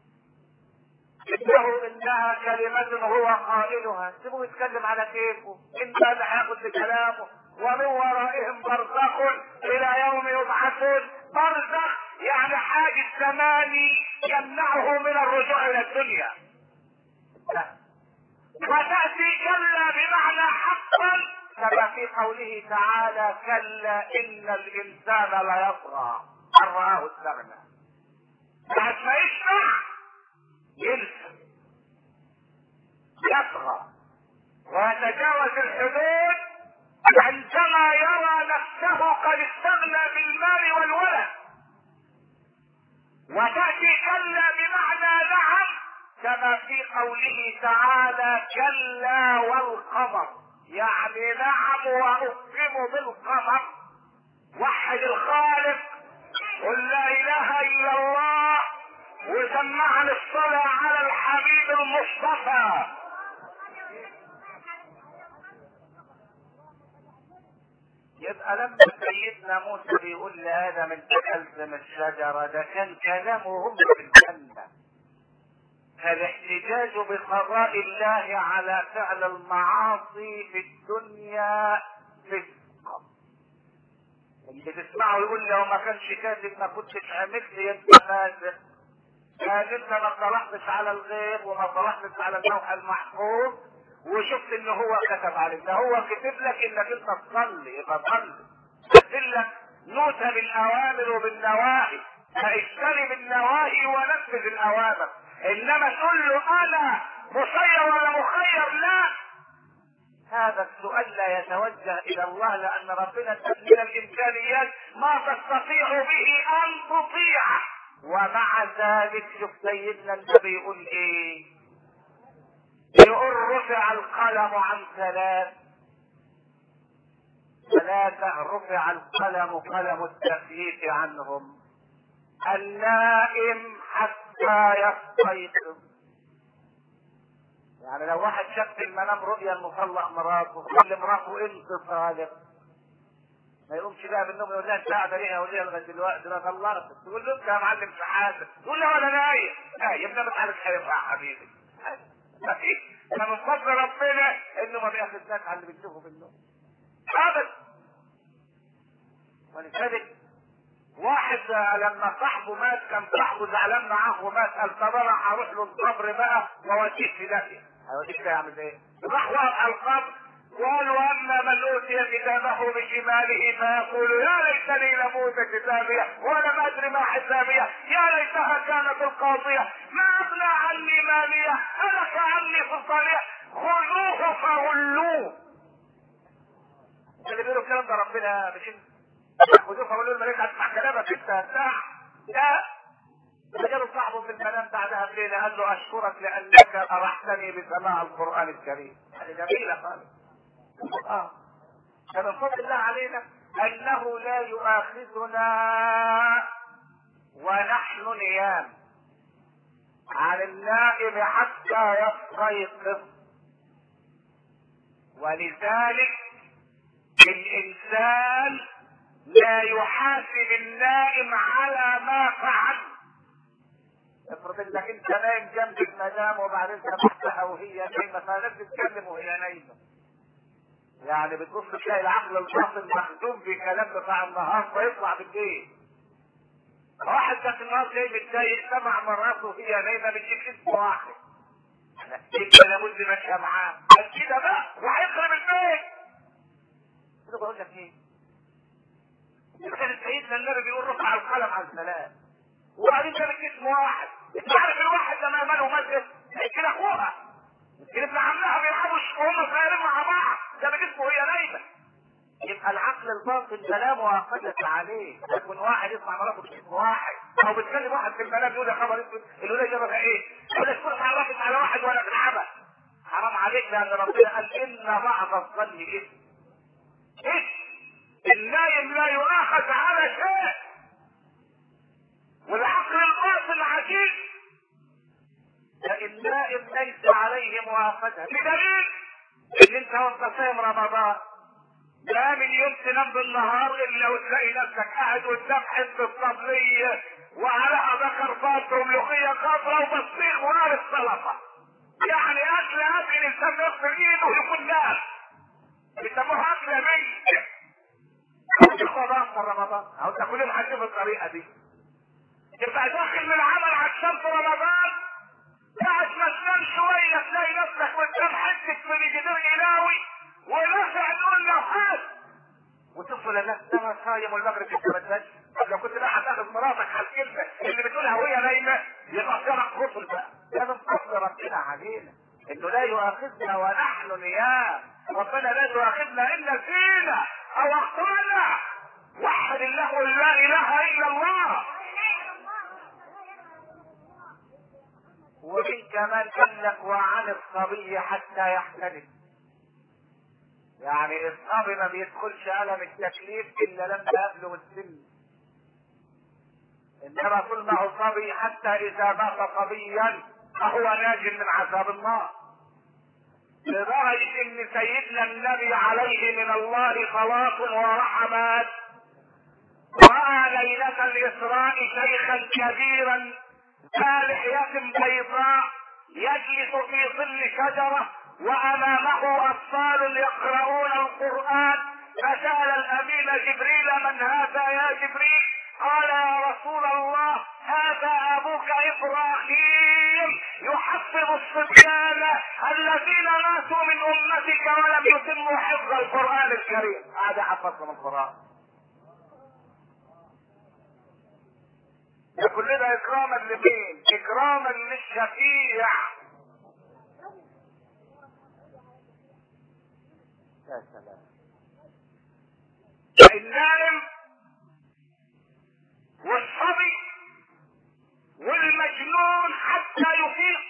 انه انها كلمة هو قائلها سيبوه يتكلم على كيفه انت اللي هياخد بكلامه ومن ورائهم برزخ الى يوم يبعثون برزخ يعني حاجز زماني يمنعه من الرجوع الى الدنيا وتأتي كلا بمعنى حقا كما في قوله تعالى كلا ان الانسان ليطغى ان رآه استغنى بعد ما يشبع ينسى يطغى ويتجاوز الحدود عندما يرى نفسه قد استغنى بالمال والولد وتأتي كلا بمعنى نعم كما في قوله تعالى كلا والقمر يعني نعم وأقسم بالقمر وحد الخالق قل لا إله إلا الله وسمعنا الصلاة على الحبيب المصطفى يبقى لما سيدنا موسى بيقول لآدم انت ألزم الشجرة ده كان كلامهم في الجنة فالاحتجاج بقضاء الله على فعل المعاصي في الدنيا فسق اللي تسمعه يقول لو ما كانش كاتب ما كنتش عملت لي انت فاسق قال انت ما طلعتش على الغيب وما طلعتش على اللوح المحفوظ وشفت ان هو كتب عليك ده هو كتب لك انك انت تصلي يبقى صلي كتب لك نوتة بالاوامر وبالنواهي فاجتنب النواهي ونفذ الاوامر انما تقول له انا مسير ولا مخير لا هذا السؤال لا يتوجه الى الله لان ربنا من الامكانيات ما تستطيع به ان تطيعه ومع ذلك شوف سيدنا النبي يقول ايه يقول رفع القلم عن ثلاث ثلاثة رفع القلم قلم التكليف عنهم النائم حتى يستيقظ يعني لو واحد شاف في المنام رؤيا المطلق مراته كل مراته انت صادق ما يقومش بقى بالنوم يقول لها انت قاعده ليه يقول لها لغايه دلوقتي ده طلقت تقول له انت يا معلم في حاجه تقول له انا نايم نايم ده مش عارف هينفع يا حبيبي ما فيش ده من فضل ربنا انه ما بياخدناش على اللي بتشوفه في النوم ابدا ابتدت واحد لما صاحبه مات كان صاحبه زعلان معاه ومات قال طب انا هروح له القبر بقى واوديه في داهيه هيوديه في يعمل ايه؟ راح وقف على القبر قالوا اما من اوتي كتابه بشماله فيقول يا ليتني لموت كتابيه ولم ادري ما حسابيه يا ليتها كانت القاضيه ما اغنى عني ماليه هلك عني سلطانيه خذوه فغلوه اللي بيقولوا الكلام ده ربنا مش خذوه فغلوه الملائكه هتسمع كلامك انت هتسمع لا فجاله صاحبه في المنام بعدها بليله قال له اشكرك لانك ارحتني بسماع القران الكريم هذه جميله خالص اه فمن فضل الله علينا انه لا يؤاخذنا ونحن نيام عن النائم حتى يستيقظ ولذلك الانسان لا يحاسب النائم على ما فعل افرض انك انت نايم جنب المدام وبعدين سمحتها وهي نايمه فلازم تتكلم وهي نايمه يعني بتبص تلاقي العقل الباطن مخدوم في كلام بتاع النهار فيطلع بالليل واحد ذاك النهار جاي متضايق سمع مراته وهي نايمه بتجيب اسم واحد يبقى لابد ماشيه معاه قال كده بقى وهيخرب البيت كده بقول لك ايه كان سيدنا النبي بيقول رفع القلم عن ثلاث وبعدين جابت اسم واحد انت عارف الواحد لما ماله مسجد كده اخوها يمكن ابن عمها بيلعبوا وهم صغيرين مع بعض ده بجسمه وهي نايمه يبقى العقل الباطن كلامه اخذت عليه يكون واحد يسمع مراته باسم واحد او بتكلم واحد في المنام يقول يا خبر اسود الولايه جابها ايه؟ يقول لك كل اتعرفت على واحد ولا بالعبث حرام عليك لان ربنا قال ان بعض الظن اثم اثم النايم لا يؤاخذ على شيء والعقل الباطن عجيب النائم ليس عليه مؤاخذة بدليل ان انت وانت صايم رمضان لا من يوم تنام بالنهار الا وتلاقي نفسك قاعد قدام حته الطبلية وعلى ذكر فات وملوخية خضراء وبطيخ ونار السلطة يعني اكل اكل الانسان يغسل ايده ويكون نام بيسموها اكل ميت او تاخدها في رمضان او تاكل الحاجة بالطريقة دي يبقى داخل من عمل عشان في رمضان بعد ما تنام شوية تلاقي نفسك قدام حتة فريجيدير إلاوي ونفع تقول له هات وتصل الناس ده صايم والمغرب انت ما طب لو كنت بقى هتاخد مراتك على الكلمة اللي بتقولها وهي نايمة يبقى جرك غسل بقى ده من فضل ربنا علينا انه لا يؤاخذنا ونحن نيام ربنا لا يؤاخذنا الا فينا او اخطانا وحد الله لا اله الا الله ومن كمان قال لك وعن الصبي حتى يحتلم يعني الصبي ما بيدخلش ألم التكليف إلا لما يبلغ السن إنما كل ما هو صبي حتى إذا مات صبيا فهو ناج من عذاب النار لدرجة إن سيدنا النبي عليه من الله صلاة ورحمات رأى ليلة الإسراء شيخا كبيرا ذا لحية بيضاء يجلس في ظل شجرة وأمامه أطفال يقرؤون القرآن فسأل الأمين جبريل من هذا يا جبريل قال يا رسول الله هذا أبوك إبراهيم يحفظ الصبيان الذين ماتوا من أمتك ولم يتموا حفظ القرآن الكريم هذا حفظهم القرآن ده كل ده اكراما لمين اكراما للشفيع يا سلام النائم والصبي والمجنون حتى يفيق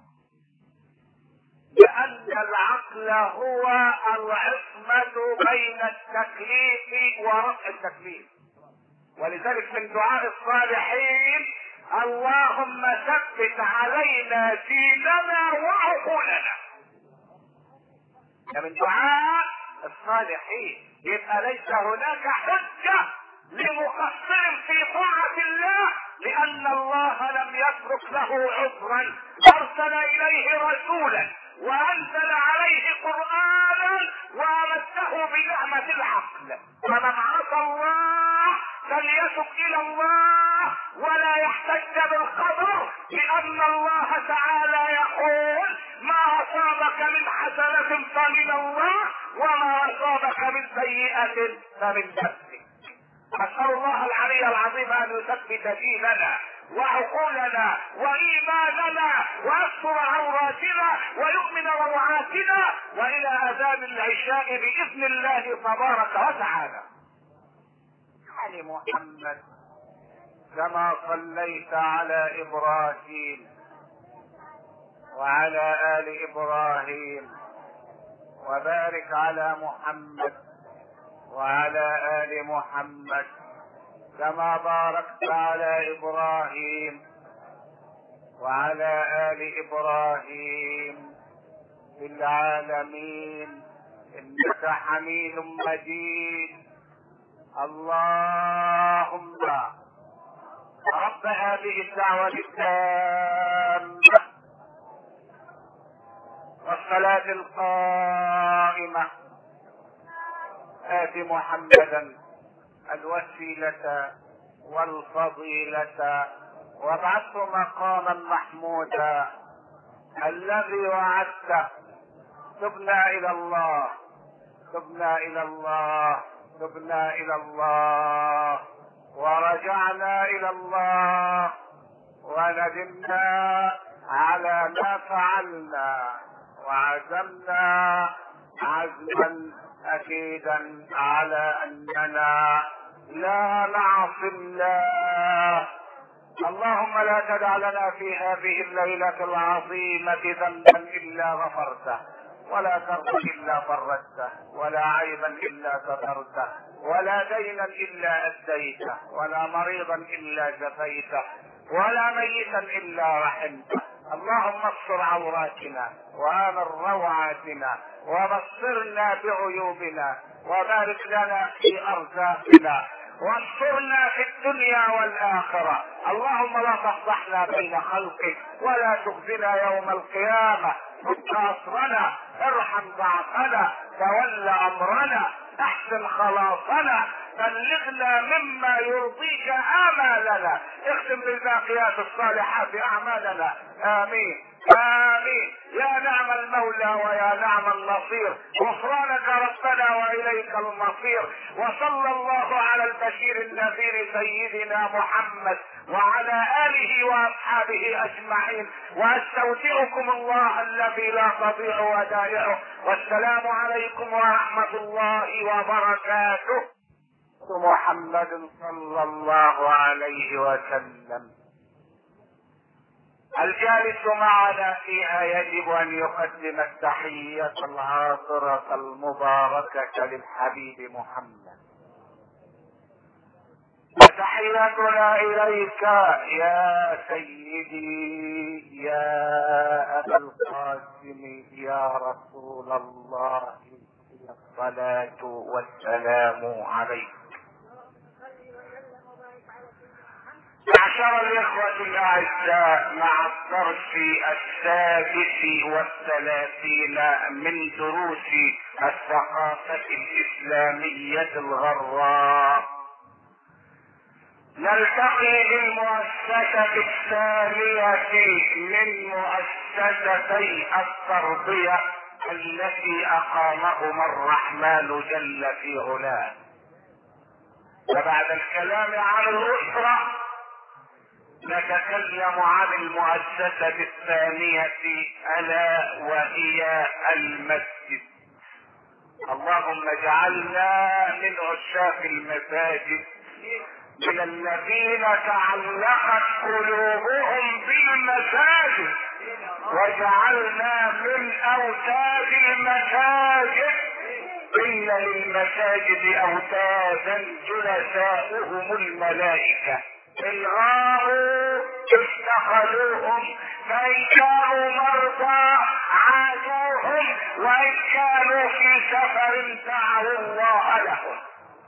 لأن العقل هو العصمة بين التكليف ورفع التكليف ولذلك من دعاء الصالحين اللهم ثبت علينا ديننا وعقولنا ده من دعاء الصالحين يبقى ليس هناك حجة لمقصر في طاعة الله لأن الله لم يترك له عذرا أرسل إليه رسولا وأنزل عليه قرآنا وأمده بنعمة العقل فمن عصى الله فليتب الى الله ولا يحتج بالقدر لان الله تعالى يقول ما اصابك من حسنة فمن الله وما اصابك من سيئة فمن نفسك اسأل الله العلي العظيم ان يثبت ديننا وعقولنا وايماننا ويستر عوراتنا ويؤمن روعاتنا والى اذان العشاء باذن الله تبارك وتعالى ال محمد كما صليت على ابراهيم وعلى ال ابراهيم وبارك على محمد وعلى ال محمد كما باركت على ابراهيم وعلى ال ابراهيم في العالمين انك حميد مجيد اللهم رب هذه الدعوة التامة والصلاة القائمة آت محمدا الوسيلة والفضيلة وابعثه مقاما محمودا الذي وعدته تبنا إلى الله تبنا إلى الله تبنا الى الله ورجعنا الى الله وندمنا على ما فعلنا وعزمنا عزما اكيدا على اننا لا نعصي الله اللهم لا تدع لنا في هذه الليلة العظيمة ذنبا إلا غفرته ولا كربا الا فرجته ولا عيبا الا سترته ولا دينا الا اديته ولا مريضا الا شفيته ولا ميتا الا رحمته اللهم استر عوراتنا وامن روعاتنا وبصرنا بعيوبنا وبارك لنا في ارزاقنا واسترنا في الدنيا والاخره اللهم لا تفضحنا بين خلقك ولا تخزنا يوم القيامه فك اسرنا ارحم ضعفنا تول امرنا احسن خلاصنا بلغنا مما يرضيك امالنا اختم بالباقيات الصالحات اعمالنا امين امين يا نعم المولى ويا نعم النصير غفرانك ربنا واليك المصير وصلى الله على البشير النذير سيدنا محمد وعلى اله واصحابه اجمعين واستودعكم الله الذي لا تضيع ودائعه والسلام عليكم ورحمه الله وبركاته محمد صلى الله عليه وسلم الجالس معنا فيها يجب ان يقدم التحية العاطرة المباركة للحبيب محمد وتحياتنا اليك يا سيدي يا ابا القاسم يا رسول الله الصلاة والسلام عليك معشر الإخوة الأعزاء مع الدرس السادس والثلاثين من دروس الثقافة الإسلامية الغراء نلتقي بالمؤسسة الثانية من مؤسستي التربية التي أقامهما الرحمن جل في علاه فبعد الكلام عن الأسرة نتكلم عن المؤسسة الثانية ألا وهي المسجد اللهم اجعلنا من عشاق المساجد من الذين تعلقت قلوبهم بالمساجد وجعلنا من اوتاد المساجد ان للمساجد اوتادا جلساؤهم الملائكه الغاءوا اتخذوهم فان كانوا مرضى عادوهم وان كانوا في سفر دعوا الله لهم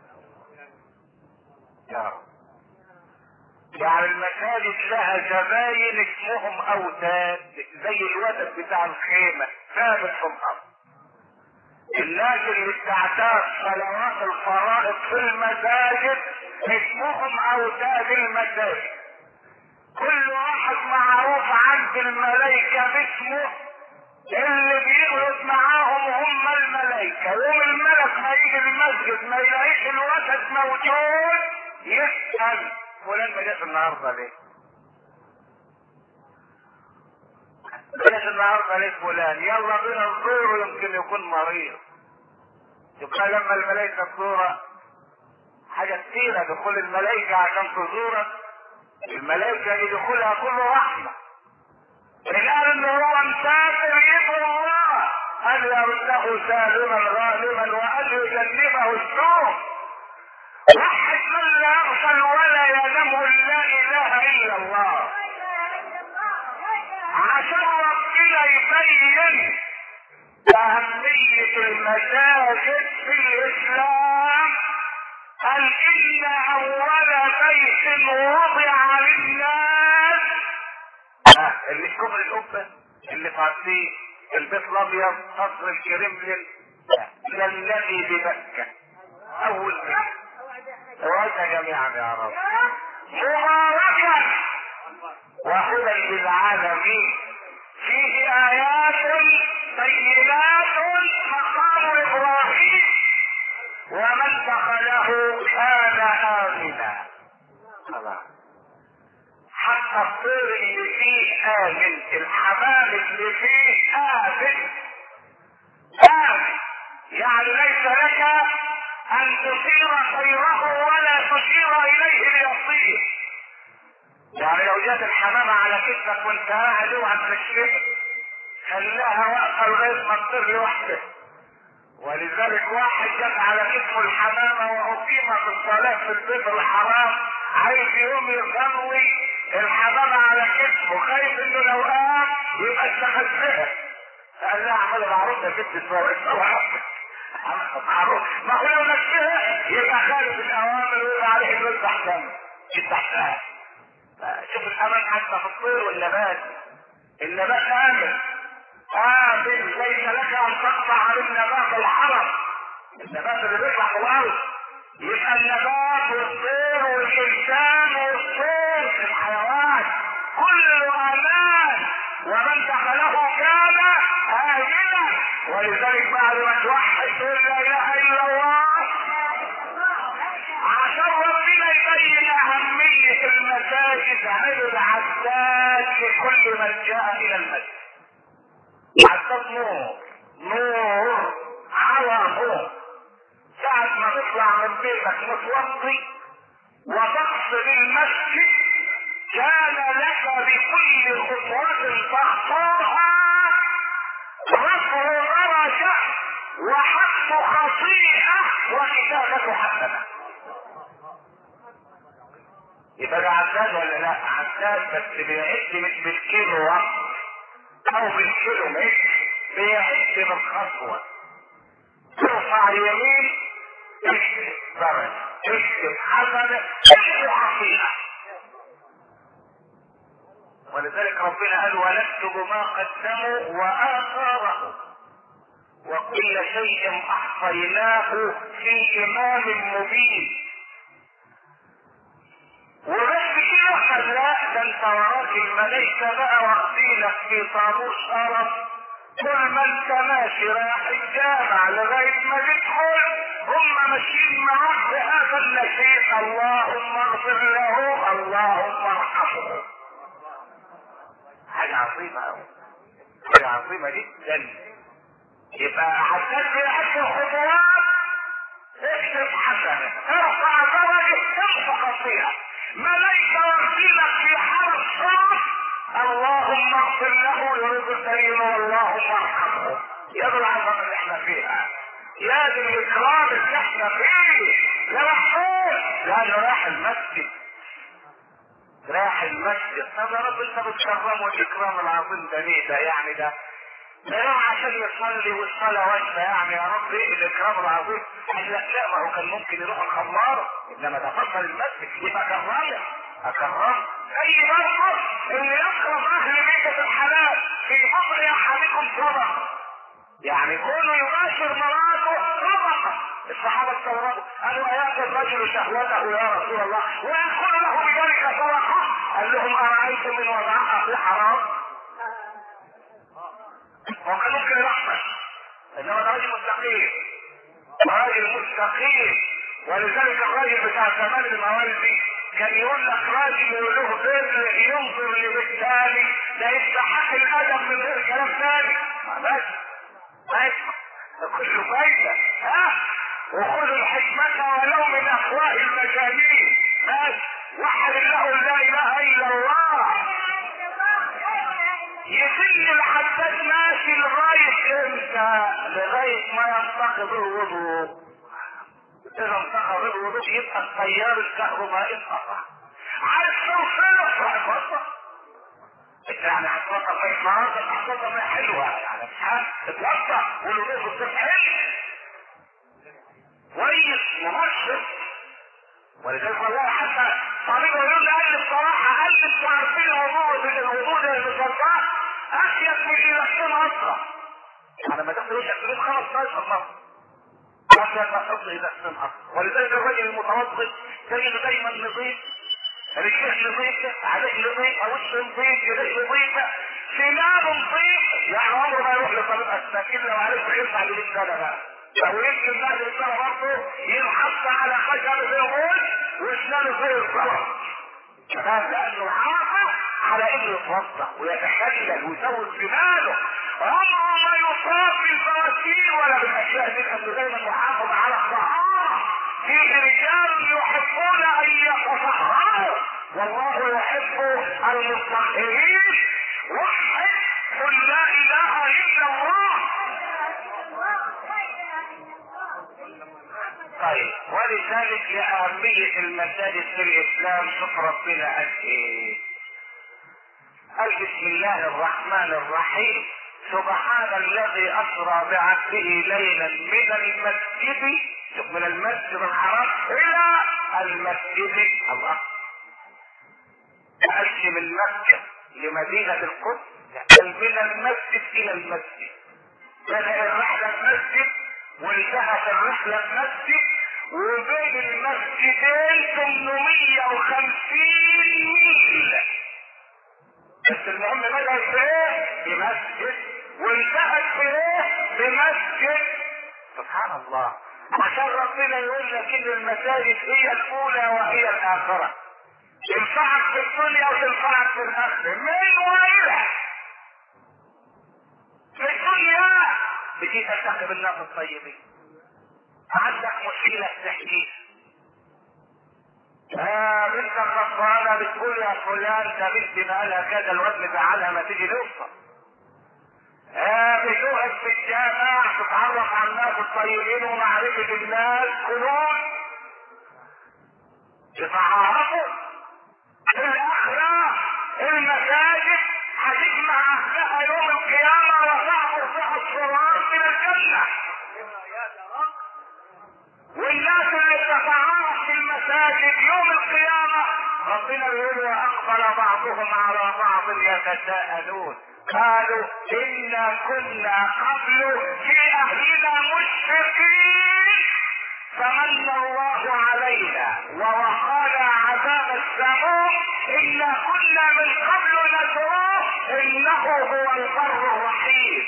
يا رب يعني المساجد لها زباين اسمهم اوتاد زي الوتد بتاع الخيمه ثابت في الارض الناس اللي بتعتاد صلوات الفرائض في المساجد اسمهم اوتاد المساجد كل واحد معروف عند الملائكة باسمه اللي بيغلط معاهم هم الملائكة يوم الملك ما يجي المسجد ما يلاقيش الوسط موجود يسأل فلان ما جاش النهارده ليه؟ ما جاش النهارده ليه فلان؟ يلا بينا نزوره يمكن يكون مريض. يبقى لما الملائكة تزورك حاجة كتيرة دخول الملائكة عشان تزورك الملائكة يدخلها كل رحمة. الآن إن هو مسافر يدعو الله أن يرده سالما غالبا وأن يجنبه السوء. وحد من لا يغفل ولا ينام لا اله الا الله عشان ربنا يبين اهمية المساجد في الاسلام قال ان اول بيت وضع للناس آه اللي في كفر القبة اللي في عصير البيت الابيض قصر الكرملين ده الذي بمكة اول بيت وعدنا جميعا يا رب مباركا وهدى للعالمين فيه آيات بينات مقام إبراهيم ومن دخله كان آمنا خلاص حتى الطير اللي فيه آمن الحمام اللي فيه آمن آمن يعني ليس لك ان تشير خيره ولا تشير اليه ليصير يعني لو جات الحمامة على كتفك وانت قاعد اوعى تمشيها خليها واقفة لغاية ما تطير لوحدها ولذلك واحد جت على كتفه الحمامة وأقيمت الصلاة في البيت الحرام عايز يقوم يصلي الحمامة على كتفه خايف انه لو قام يبقى استخدمها قال لها اعمل معروف يا ست الصلاة معروف ما هو لو نفسها يبقى خالف الاوامر ويبقى عليه الرزق احسن يفتح شوف الامان حتى في الطير والنبات النبات امن امن ليس لك ان تقطع من نبات الحرم النبات اللي بيطلع في الارض يبقى النبات والطير والانسان والطير الحيوان كله امان ومن دخله كان امنا ولذلك بعد ما توحد تقول لا اله الا الله عشان ربنا يبين اهمية المساجد عمل عداد لكل من جاء الى المسجد عداد نور نور على نور ساعة ما تطلع من بيتك متوضي وتقصد المسجد كان لك بكل خطوة تخطوها رفع درجة وحق خطيئة وكتابة حسنة يبقى ده عداد ولا لا عداد بس بيعد مش بالكيلو وقت او بالكيلو متر بيعد بالخطوة ترفع اليمين اكتب درجة اكتب حسنة اكتب عقيدة ولذلك ربنا قال ونكتب ما قدموا وآثاره وكل شيء أحصيناه في إمام مبين وبس كده خلاء ده انت وراك الملائكة بقى واخدينك في طابور شرف كل ما انت ماشي رايح الجامع لغاية ما تدخل هم ماشيين معاك بهذا النشيد اللهم اغفر له اللهم ارحمه حاجة عظيمة أوي حاجة عظيمة جدا يبقى عشان في عشر خطوات اكتب حسنة ارفع درجة ارفع خطيئة ملائكة واخدينك في حرف صوت اللهم اغفر له يريد سيئا واللهم ارحمه يا ذو العظمة اللي احنا فيها يا ذي الاكرام اللي احنا فيه يا محمود لانه راح المسجد راح المسجد طب يا رب انت بتكرمه الاكرام العظيم ده ليه ده يعني ده ده يوم عشان يصلي والصلاة واجبة يعني يا رب ايه الاكرام العظيم قال لك لا ما هو كان ممكن يروح الخمار انما ده فصل المسجد يبقى كرمه اكرم اي برضه اللي يكرم اهل بيت الحلال في امر احدكم صدقه يعني كونه يباشر مراته صدقه الصحابه استغربوا قالوا ايات الرجل شهوته يا رسول الله ويدخل له بذلك صدقه قال لهم ارايتم من وضعها في حرام وكان ممكن يلحظ انما ده راجل مستقيم راجل مستقيم ولذلك الراجل بتاع زمان الموارد دي كان يقول لك راجل له بر ينظر لبالتالي ده يستحق الادب من غير كلام ثاني بس بس كل فايدة ها وخذوا الحكمة ولو من افواه المجانين بس وحد الله لا اله الا الله يسن الحداد ماشي لغاية امتى لغاية ما ينتقض الوضوء اذا انتقض الوضوء يبقى التيار الكهربائي انقطع عايز توصله راح توصل يعني هتوصل في مناطق هتوصل حلوة يعني مش عارف تتوصل والوضوء الصبح حلو كويس مبشر ولذلك والله حتى طبيب يقول لي قال لي الصراحة قال لي انتوا عارفين الوضوء الوضوء ده المصدات اشيك من الاحسان اصلا يعني ما تاخدوش احسان 15 مرة عشان ما تحط الاحسان اصلا ولذلك الراجل المتوسط تجد دايما نظيف رجليه نظيفة عليه نظيفة وش نظيف يديه نظيفة سنان نظيف يعني عمره ما يروح لطبيب اسنان لو عرف يرفع ل 100 سنة بقى لو يمكن بعد السنة برضه ينحط على خشب زي الغول واسنانه زي الصلاة تمام لانه عارفه على انه يتوضا ويتخلل ويزود جماله عمره ما يصاب بالبواسير ولا بالاشياء دي لانه دايما محافظ على الطهاره فيه رجال يحبون ان يتطهروا والله يحب المطهرين وحد قل لا اله الا الله طيب ولذلك لأهمية المساجد في الإسلام شوف ربنا قال إيه؟ قال بسم الله الرحمن الرحيم سبحان الذي أسرى بعبده ليلا من المسجد شوف من المسجد الحرام إلى المسجد الله قالش من مكة لمدينة القدس قال من المسجد إلى المسجد بدأ الرحلة المسجد وانتهت الرحلة المسجد وبين المسجدين 850 ميل بس المهم بدأت بايه؟ بمسجد وانتهت بايه؟ بمسجد سبحان الله عشان ربنا يقول لك ان المساجد هي الاولى وهي الاخره تنفعك في الدنيا وتنفعك في الاخره من وإلى في الدنيا بتيجي تلتقي بالناس الطيبين عندك مشكلة تحكيها آه بنت خطانة بتقول يا فلان ده بنتي بقالها كذا الوزن زعلها ما تيجي نوصل آه بتقعد في الجامع تتعرف على الناس الطيبين ومعرفة الناس كلهم يتعرفوا الأخلاق المساجد هتجمع أهلها يوم القيامة وتعبر فيها الصراط من الجنة والناس اللي تتعارف في المساجد يوم القيامة ربنا يقول وأقبل بعضهم على بعض يتساءلون قالوا إنا كنا قبل في أهلنا مشفقين فمن الله علينا ووقانا عذاب السموم إنا كنا من قبل ندعوه إنه هو البر الرحيم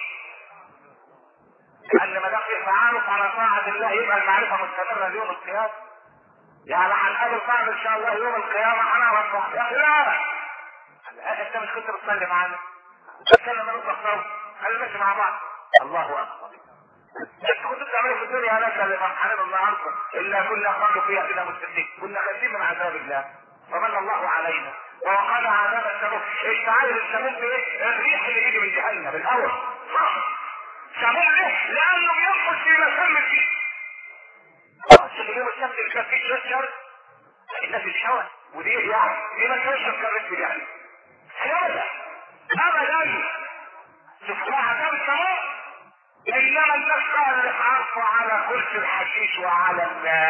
لأن ما دام في تعارف على طاعة الله يبقى المعرفة مستمرة ليوم القيامة يعني هنقابل بعض إن شاء الله يوم القيامة هنعرف بعض يا أخي لا أنت مش كنت بتصلي معانا بتكلم أنا صوت خلينا ماشي مع بعض الله أكبر انت كنت بتعملوا في الدنيا ناس اللي فرحانين النهارده الا كنا قالوا فيها كده مستفيد كنا خايفين من عذاب الله فمن الله علينا ووقعنا عذاب السموم انت عارف السموم ايه؟ الريح اللي بيجي من جهنم الهواء سموم ليه؟ لانه بينقص في مسام فيه شوف اليوم الشمس اللي كان فيه شجر الا في الهواء ودي يعني دي ما كانش كانت في جهنم ابدا ابدا شوف الله عذاب السموم انما الناس قال عفوا على كرسي الحشيش وعلى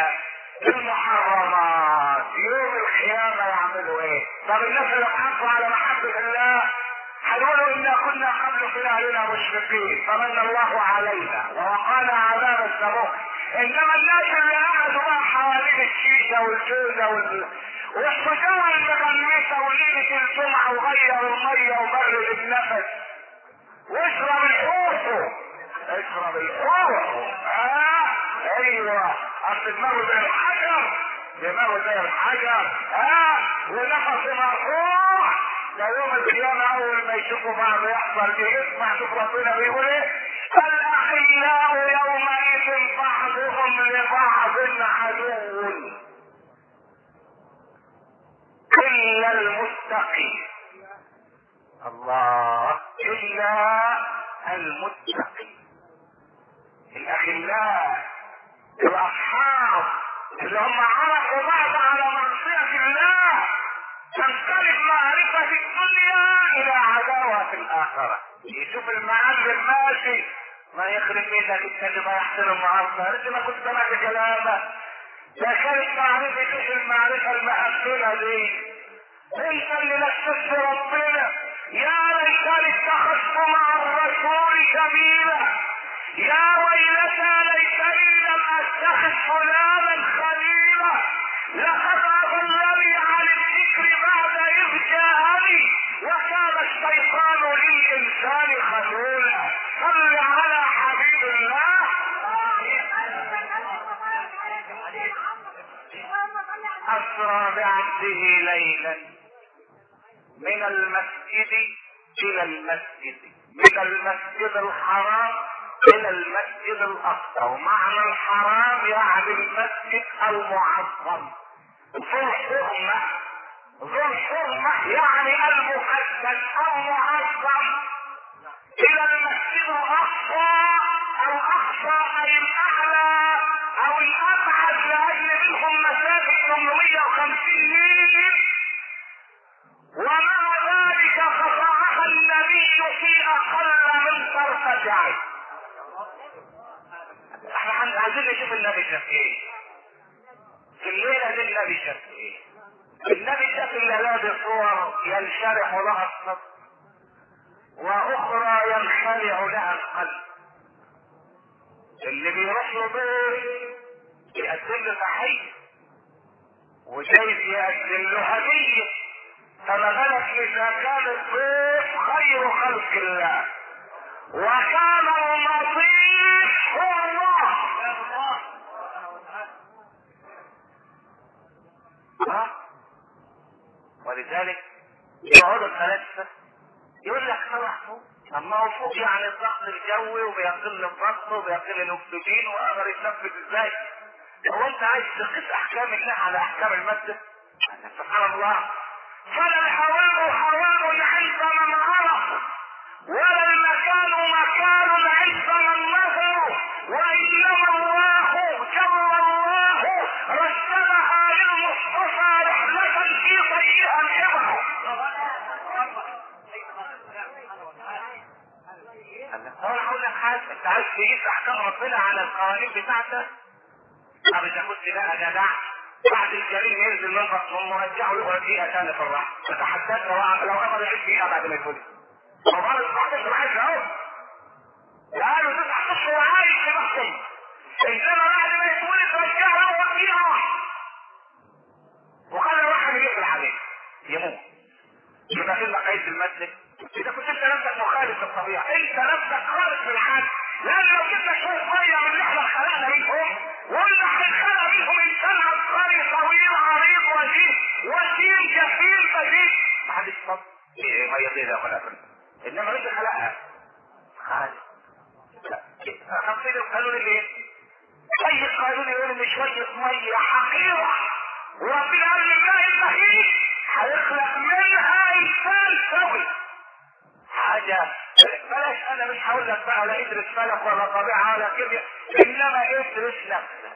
المحرمات يوم القيامة يعملوا ايه طب الناس اللي عفوا على محبة الله هيقولوا انا كنا قبل في اهلنا مشركين فمن الله علينا ووقانا عذاب السموم انما الناس اللي قعدوا بقى حوالين الشيشه والجوزه وال... والشجره المغمسه وليله الجمعه وغير الميه وبرد النفس واشرب الحوت اشرب الحوت اه ايوه اصل دماغه زي الحجر دماغه زي الحجر اه ونفسه مرفوع ده يوم القيامة أول ما يشوفوا بعض يحصل إيه يسمع شوف ربنا بيقول إيه الأخلاء يومئذ بعضهم لبعض عدو إلا المتقين الله إلا المتقين الأخلاء الأصحاب اللي هم عرفوا بعض على معصية الله تنقلب معرفة الدنيا إلى عداوة في الآخرة يشوف المعلم ماشي ما يخرب بيتك انت اللي ما يحترم معرفة انت ما كنت سمعت كلامه ده كانت معرفة شوف المعرفة المقفلة دي انت اللي نسست ربنا يا ليتني اتخذت مع الرسول سبيلا يا ويلتى ليتني لم اتخذ فلانا خليلا لقد اضلني عن الذكر بعد اذ جاءني وكان الشيطان للانسان خذولا صل على حبيب الله اسرى بعبده ليلا من المسجد الى المسجد من المسجد الحرام الى المسجد الاقصى ومعنى الحرام يعني المسجد المعظم ذو الحرمة ذو الحرمة يعني المقدس المعظم الى المسجد الاقصى الاقصى اي الاعلى او الابعد لان منهم مسافة 850 ميل ومع ذلك قطعها النبي في اقل من طرفة عين احنا عايزين نشوف النبي شاف ايه في الليله دي النبي شاف ايه النبي شاف الليله صور ينشرح لها الصدر واخرى ينخلع لها القلب اللي بيروح له بيت يقدم له تحيه وجايز يقدم له هديه فما بالك اذا كان الضيف خير خلق الله وكان المضيف هو الله ها ولذلك يقعدوا الفلاسفه يقول لك طلع فوق اما هو فوق يعني الضغط الجوي وبيقل الضغط وبيقل الاكسجين ويقدر يتنفس ازاي هو انت عايز تقيس احكام الله على احكام الماده سبحان الله فلا الحرام حرام عند من عرف ولا المكان مكان عند من نظر وانما الله جل الله رتبها للمصطفى رحلة في طيها الحبر هو انا هقول لك حاجه انت عايز تقيس احكام ربنا على القوانين بتاعتك طب اذا كنت بقى جدع بعد الجريم ينزل من بطنه ونرجعه له دقيقه ثانيه في الراحه فتحدثت لو امر يعيش دقيقه بعد ما يتولد عمر ال 17 عايش اهو قالوا تسع اشهر عايش في بطنه انما بعد ما يتولد رجعه له دقيقه واحده وخلى واحد يقفل عليه يموت يبقى في مقاييس المسجد اذا كنت انت نفسك مخالف للطبيعه انت نفسك خالف بالحاج لان لو جبنا شويه ميه من اللي احنا خلقنا منهم وقلنا هنخلق منهم انسان عبقري طويل عريض وجيه وسيم جحيم بديل ما حدش صد ايه ميه دي ده ولا انما انت خلقها خالق خمسين القانون اللي اي قانون يقول ان شويه ميه حقيره وربنا قال لله المهيب هيخلق منها انسان سوي حاجة بلاش انا مش هقول لك بقى لا ادرس فلك ولا طبيعة ولا كيمياء انما ادرس نفسك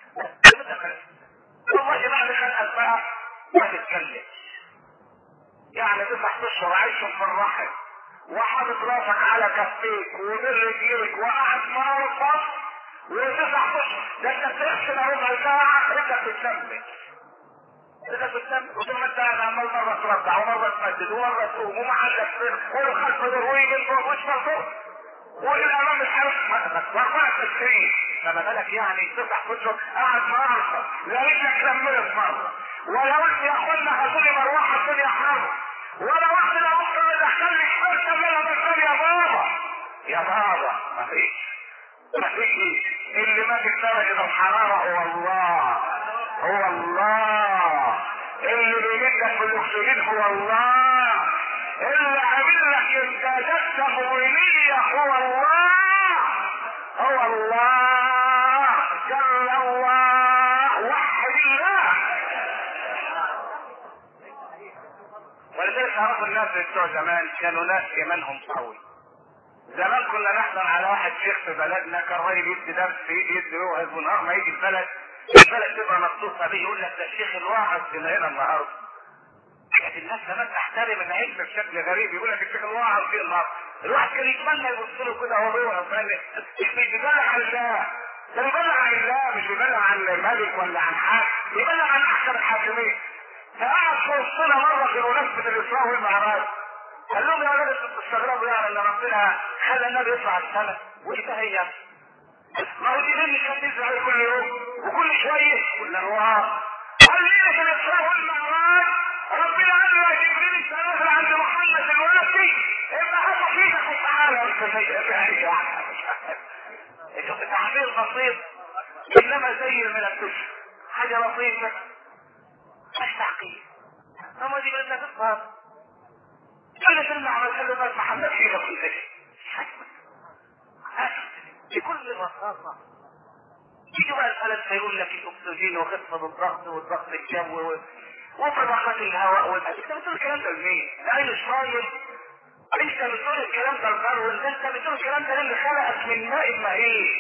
والله بعد خلقك بقى ما تتكلم يعني تسع اشهر عايشهم في الرحم وحاطط راسك على كفيك ومن رجليك وقاعد مرفض وتسع اشهر ده انت بتغسل ربع ساعة رجلك بتكمل رجلك بتكمل وثم انت قاعد عمال مرة ترجع ومرة تمدد ومرة تقوم وما عندك سر والخلف درويج انت مش مرفوض والامام الحارس وقعت السرير فما بالك يعني تفتح كتب قاعد معاصر لقيت لك كملت مره ولا قلت يا اخوانا هاتوا لي مروحه الدنيا حر ولا واحد لو ممكن يدخل لي حته منها بس يا بابا يا بابا مفيش مفيش اللي ما في درجه الحراره هو الله هو الله اللي بيمدك بالاكسجين هو الله اللي عامل لك امدادات تموينيه هو الله هو الله جل الله وحد الله ولذلك عرفوا الناس بتوع زمان كانوا ناس ايمانهم قوي زمان كنا نحضر على واحد شيخ في بلدنا كان راجل يدي درس يدي يوعظ ونهار ما يجي البلد البلد تبقى مخصوصه بيه يقول لك ده الشيخ الواعظ فينا هنا النهارده كانت الناس زمان تحترم العلم بشكل غريب يقول لك الشيخ الواعظ في النهارده الواحد كان يتمنى يبص له كده وهو بيوعظ مش بيبلغ عن الله ده بيبلغ عن الله مش بيبلغ عن ملك ولا عن حاكم بيبلغ عن احسن الحاكمين فقعد في وسطنا مره في مناسبه الاسراء والمعراج قال لهم يا ولاد انتوا بتستغربوا يعني ان ربنا خلى النبي يطلع السماء وايه ده هي؟ ما هو دي دنيا كانت تنزل كل يوم وكل شويه قلنا هو قال لي في الاسراء والمعراج ربنا قال له يا جبريل انت نازل عند محمد دلوقتي ابقى هات ايدك وتعالى انت شيء شوف تعبير بسيط انما زي من الكشف حاجه لطيفه مش تعقيد ثم دي بدنا تفهم كل كلمة عمل خلي بالك محمد فيها كل شيء بكل بساطة يجي بقى الحالة فيقول لك الأكسجين وخفض الضغط والضغط الجوي وطبقات الهواء والأكل انت بتقول الكلام ده لمين؟ ده أي صايم انت بتقول الكلام ده لداروين انت بتقول الكلام ده اللي خلقك من ماء مهين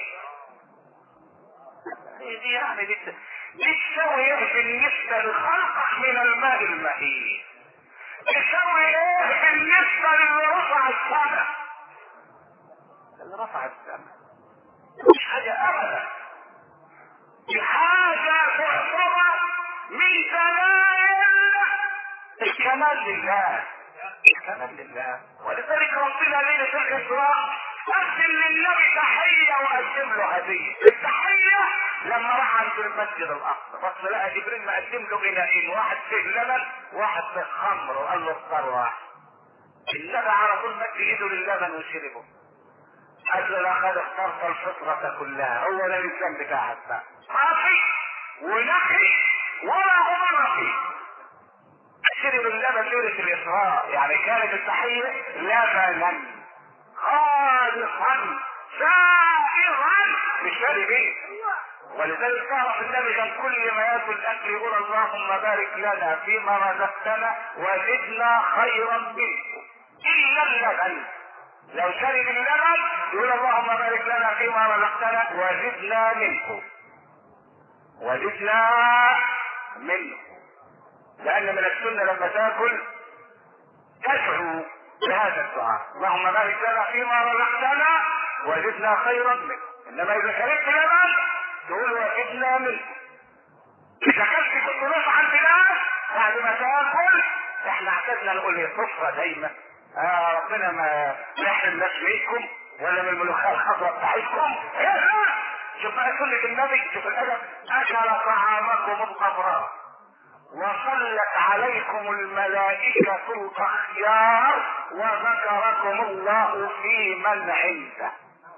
دي يعني دي دي تساوي ايه بالنسبة لخلقك من الماء المهين تساوي ايه بالنسبة للي رفع السماء اللي رفع السماء مش حاجة ابدا دي حاجة تعتبر من دلائل الكمال لله الكمال لله ولذلك ربنا ليلة الإسراء قدم للنبي تحية وقدم له هدية التحية لما راح عند المسجد الأقصى بس لقى جبريل مقدم له إناءين واحد فيه لبن واحد فيه خمر وقال له اختار واحد النبي على طول مد ايده للبن وشربه قال له لقد اخترت الفطرة كلها هو ده الإنسان بتاعك بقى صافي ونقي ولا غمر فيه شرب اللبن ليلة الإسراء يعني كانت التحية لبنا خالصا سائغا مش شارب ايه ولذلك تعرف النبي كان كل ما ياكل الاكل يقول اللهم بارك لنا فيما رزقتنا وزدنا خيرا منه الا اللبن لو شرب اللبن يقول اللهم بارك لنا فيما رزقتنا وزدنا منه وزدنا منه لان من السنه لما تاكل تدعو بهذا الدعاء اللهم بارك لنا فيما رزقتنا وزدنا خيرا منه انما اذا شربت لبن تقول وزدنا منه اذا كنت كنت نص عند ناس بعد ما تاكل احنا اعتدنا نقول هي صفرة دايما آه ربنا ما يحرمناش منكم ولا من الملوخيه الخضراء بتاعتكم إيه شوف بقى سنة النبي شوف الادب اكل طعامكم الابرار وصلت عليكم الملائكة الأخيار وذكركم الله في من عنده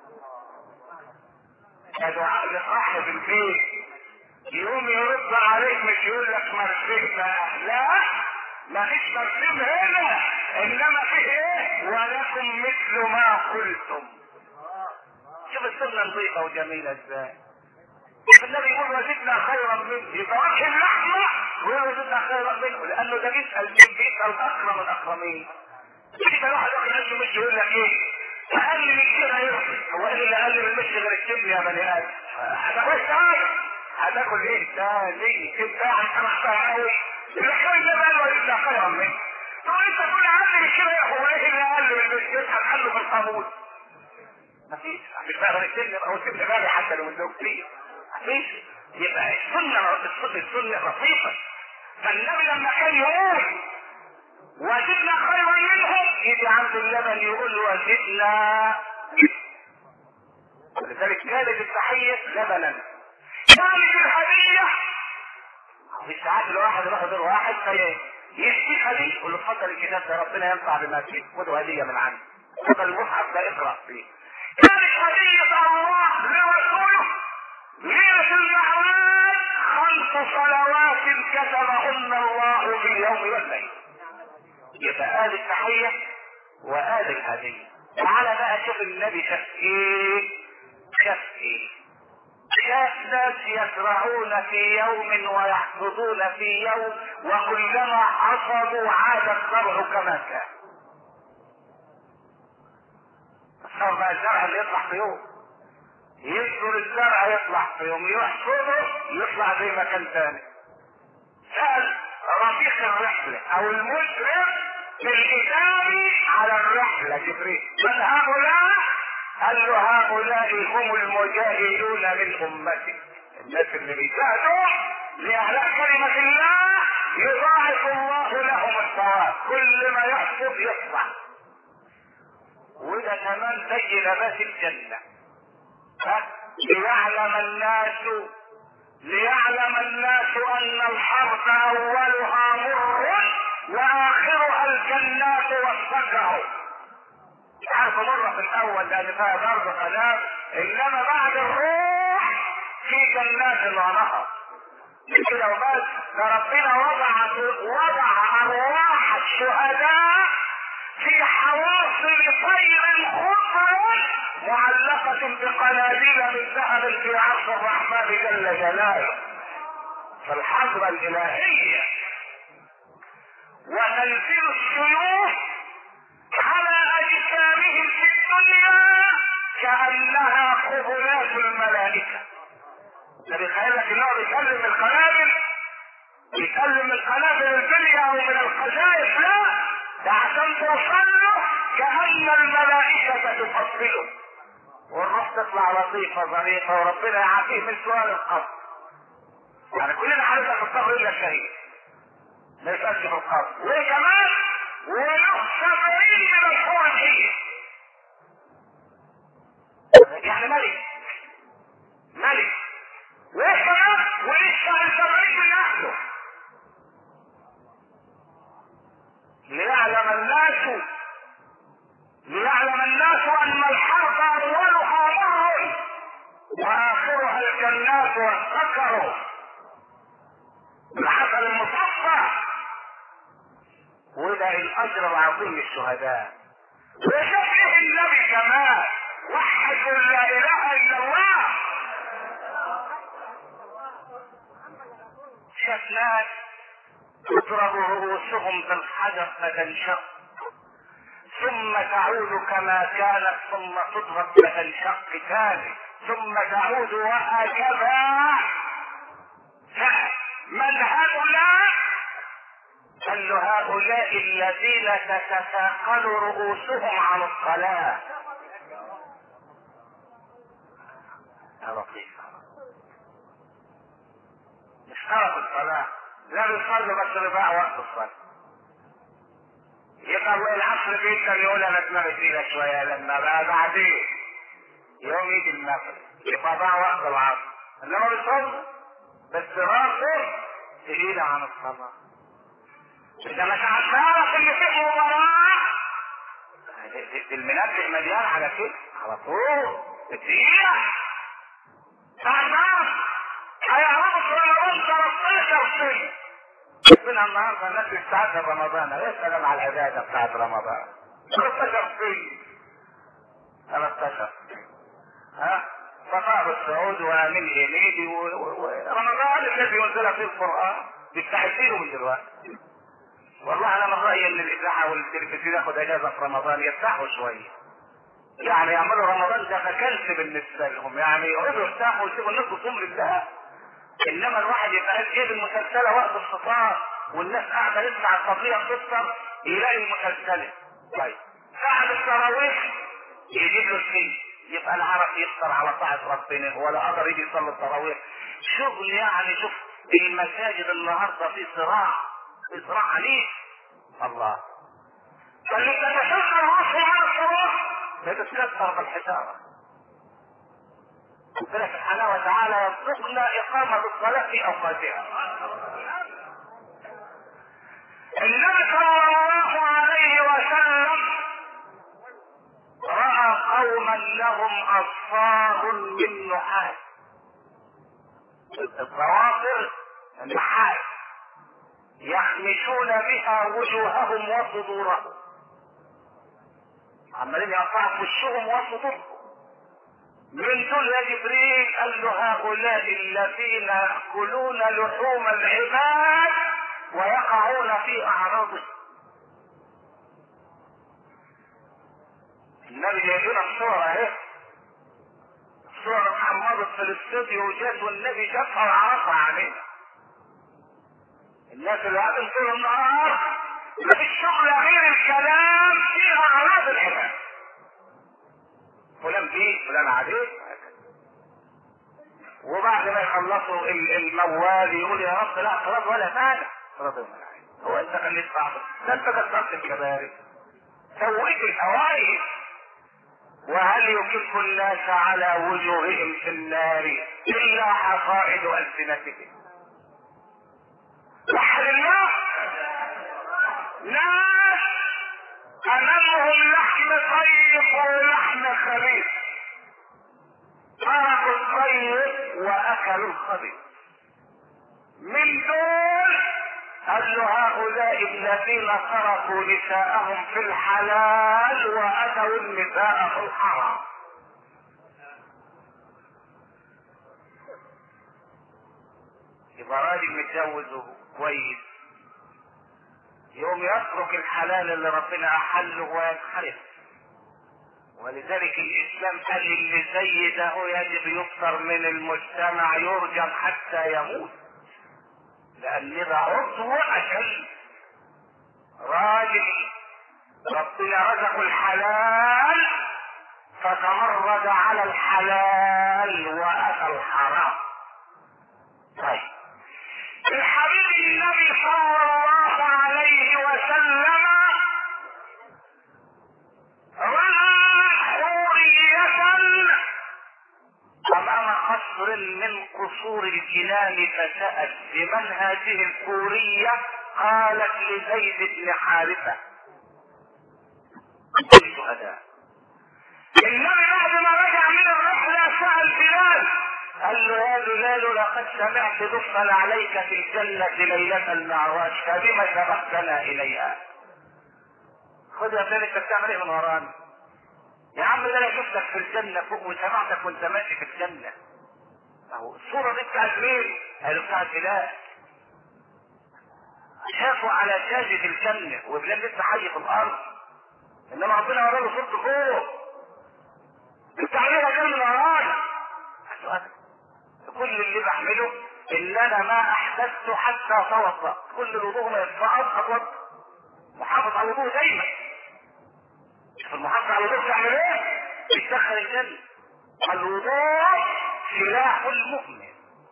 دعاء لصاحب البيت يقوم يرد عليك مش يقول لك مرسمنا لا ما فيش مرسم هنا انما في ايه ولكم مثل ما قلتم شوف السنة نظيفة وجميلة ازاي النبي يقول وزدنا خيرا منه يبقى وجه اللحمة ويقول وزدنا خيرا منه لانه ده بيسأل مين بيسأل اكرم الاكرمين كده واحد يقول مش يقول لك ايه اقل من كده يرضي هو ايه اللي اقل من المشي غير الكبد يا بني ادم هتاكل تعالى هتاكل ايه تاني انت سمعتها قوي الخير ده بقى وزدنا خيرا منه طب انت تقول اقل من كده هو ايه اللي اقل من المشي يضحك عنه في القاموس مفيش مش بقى السن او السن غالي حتى لو الزوج فيه مفيش يبقى السنة السنة السنة رفيقة فالنبي لما كان يقول وزدنا خيرا منهم يجي عند اللبن يقول وزدنا ولذلك كانت التحية لبنا كانت الهدية في ساعات الواحد يروح يزور واحد يشتي هدية يقول له اتفضل الكتاب ده ربنا ينفع بما فيه خده هدية من عندي اتفضل المصحف ده اقرأ فيه كانت هدية الله لرسوله ليلة المعراج خمس صلوات كتبهن الله في اليوم والليل يبقى آل التحية وآل الهدية تعالى بقى شوف النبي شاف ايه شاف ايه شاف ناس يزرعون في يوم ويحصدون في يوم وكلما حصدوا عاد الزرع كما كان صار بقى الزرع اللي يطلع في يوم يصدر الزرع يطلع في يوم يحصده يطلع زي ما كان تاني سأل رفيق الرحلة او المشرف بالإدارة على الرحلة جبريل من هؤلاء قال له هؤلاء هم المجاهدون من أمتي الناس اللي بيجاهدوا لإعلاء كلمة الله يضاعف الله لهم الثواب كل ما يحصد يطلع وده كمان زي نبات الجنة ليعلم الناس ليعلم الناس أن الحرب أولها مر واخرها الجنات والسكر عارف مرة في الاول لان فيها ضرب كلام انما بعد الروح في جنات ونهر كده وبس ده ربنا وضع وضع ارواح الشهداء في حواصل طير خضر معلقة بقناديل من ذهب في عرش الرحمن جل جلاله فالحضرة الإلهية وتنزل السيوف على اجسامهم في الدنيا كانها قبلات الملائكه ده بيخيل لك ان هو بيكلم القنابل بيكلم القنابل الدنيا او من الخزائف لا ده عشان توصل له كان الملائكه تفصله والروح تطلع لطيفه ظريفه وربنا يعافيه من سؤال القبر يعني كلنا عارفين في القبر الا الشهيد ما يسألش في القبر وكمان ويخشى بريء من الحور الحية يعني ملك ملك وكمان ويشفع السبعين من اهله ليعلم الناس ليعلم الناس ان الحرب اولها مر واخرها الجنات والسكر العسل المصفى وده الاجر العظيم للشهداء وشبه النبي كمان وحد لا اله الا الله شاف ناس تضرب رؤوسهم بالحجر فتنشق ثم تعود كما كانت ثم تضرب فتنشق ثاني ثم تعود وهكذا من هؤلاء قال له هؤلاء الذين تتثاقل رؤوسهم عن الصلاة يا لطيف مش ترك الصلاة لا بيصلوا بس بيضيع وقت الصلاة يبقى العصر جدا يقول انا دماغي تقيلة شوية لما بقى بعدين يوم يجي المغرب يبقى ضاع وقت العصر انما بيصلوا بس راسه تقيلة عن الصلاة إذا مش هتعرف إن فيه مباراة المنبه مليان على كده على طول الدقيقة تعرف هيعرفوا في رمضان 13 سنة ربنا النهارده الناس بتستعد رمضان يا سلام على العبادة بتاعت رمضان 13 سنة 13 ها فصعب السعود وامين هنيدي ورمضان الذي ينزل فيه القران بيستعدينه من دلوقتي والله انا من رايي ان الاذاعه والتلفزيون ياخد اجازه في رمضان يرتاحوا شويه يعني يعملوا رمضان ده فكنس بالنسبه لهم يعني يقعدوا يرتاحوا ويسيبوا الناس تصوم لله انما الواحد يبقى قال ايه المسلسله وقت الفطار والناس قاعده لسه على الطبليه بتفطر يلاقي المسلسله طيب بعد التراويح يجيب له الشيء يبقى لا عرف يفطر على طاعة ربنا ولا قدر يجي يصلي التراويح شغل يعني شوف المساجد النهارده في صراع في صراع عنيف الله فاللي تتشكر راسه على الصراع لا تتكسر بالحجارة ربنا سبحانه وتعالى يرزقنا إقامة الصلاة في أوقاتها النبي صلى الله عليه وسلم رأى قوما لهم أصفار من نحاس الضوافر النحاس يخمشون بها وجوههم وصدورهم عمالين يقطعوا في وشهم وصدورهم من دول يا جبريل قال له هؤلاء الذين يأكلون لحوم العباد ويقعون في أعراضهم النبي جايب لنا الصورة اهي الصورة اتحمضت في الاستوديو وجات والنبي شافها وعرفها علينا الناس اللي قاعدين طول النهار مفيش شغل غير الكلام في اعراض العباد فلان بيه فلان عليه وبعد ما يخلصوا الموال يقول يا رب لا اعتراض ولا مانع اعتراض ولا مانع هو انت خليت صعب ده انت كسرت الكباري سويت الهوائج وهل يكف الناس على وجوههم في النار الا حصائد السنتهم وحد الله ناس امامهم لحم طيب ولحم خبيث تركوا الطيب واكلوا الخبيث من دول قال له هؤلاء الذين تركوا نساءهم في الحلال واتوا النساء في الحرام يبقى راجل متجوز كويس يوم يترك الحلال اللي ربنا احله وينحرف ولذلك الاسلام قال اللي زي ده يجب يفطر من المجتمع يرجم حتى يموت لان ده عضو عشان راجل ربنا رزقه الحلال فتمرد على الحلال واتى الحرام طيب الحبيب النبي صلى الله عليه وسلم رأى حورية أمام قصر من قصور الجنان فسأل لمن هذه الحورية قالت لزيد بن حارثة الشهداء النبي بعد ما رجع من الرحلة سأل بلال قال له يا بلال لقد سمعت دخل عليك في الجنة ليلة المعراج فبما سبقتنا إليها خذ يا بلال انت بتعمل ايه من ورانا يا عم ده انا شفتك في الجنة فوق وسمعتك وانت ماشي في الجنة اهو الصورة دي بتاعت مين؟ قالوا بتاعت بلال شافوا على شاشة الجنة وبلال لسه حي في الأرض إنما ربنا وراه صورته فوق انت عليها جنة ورانا سؤال كل اللي بعمله ان انا ما احدثت حتى توضا كل الوضوء ما يتفعل اتوضا محافظ على الوضوء دايما في المحافظة على الوضوء تعمل ايه؟ بتدخل الجنة الوضوء سلاح المؤمن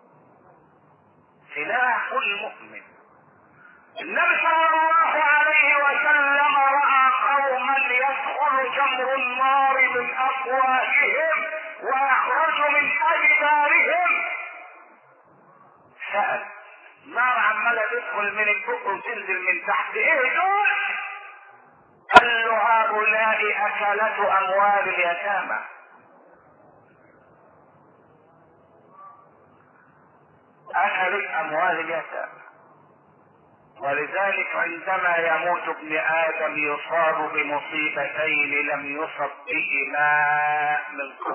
سلاح المؤمن النبي صلى الله عليه وسلم راى قوما يدخل جمر النار من افواههم ويخرج من ادبارهم سأل نار عمالة تدخل من الفوق وتنزل من تحت ايه دول؟ قال له هؤلاء أكلة أموال اليتامى أكلت أموال اليتامى ولذلك عندما يموت ابن آدم يصاب بمصيبتين لم يصب بهما من قبل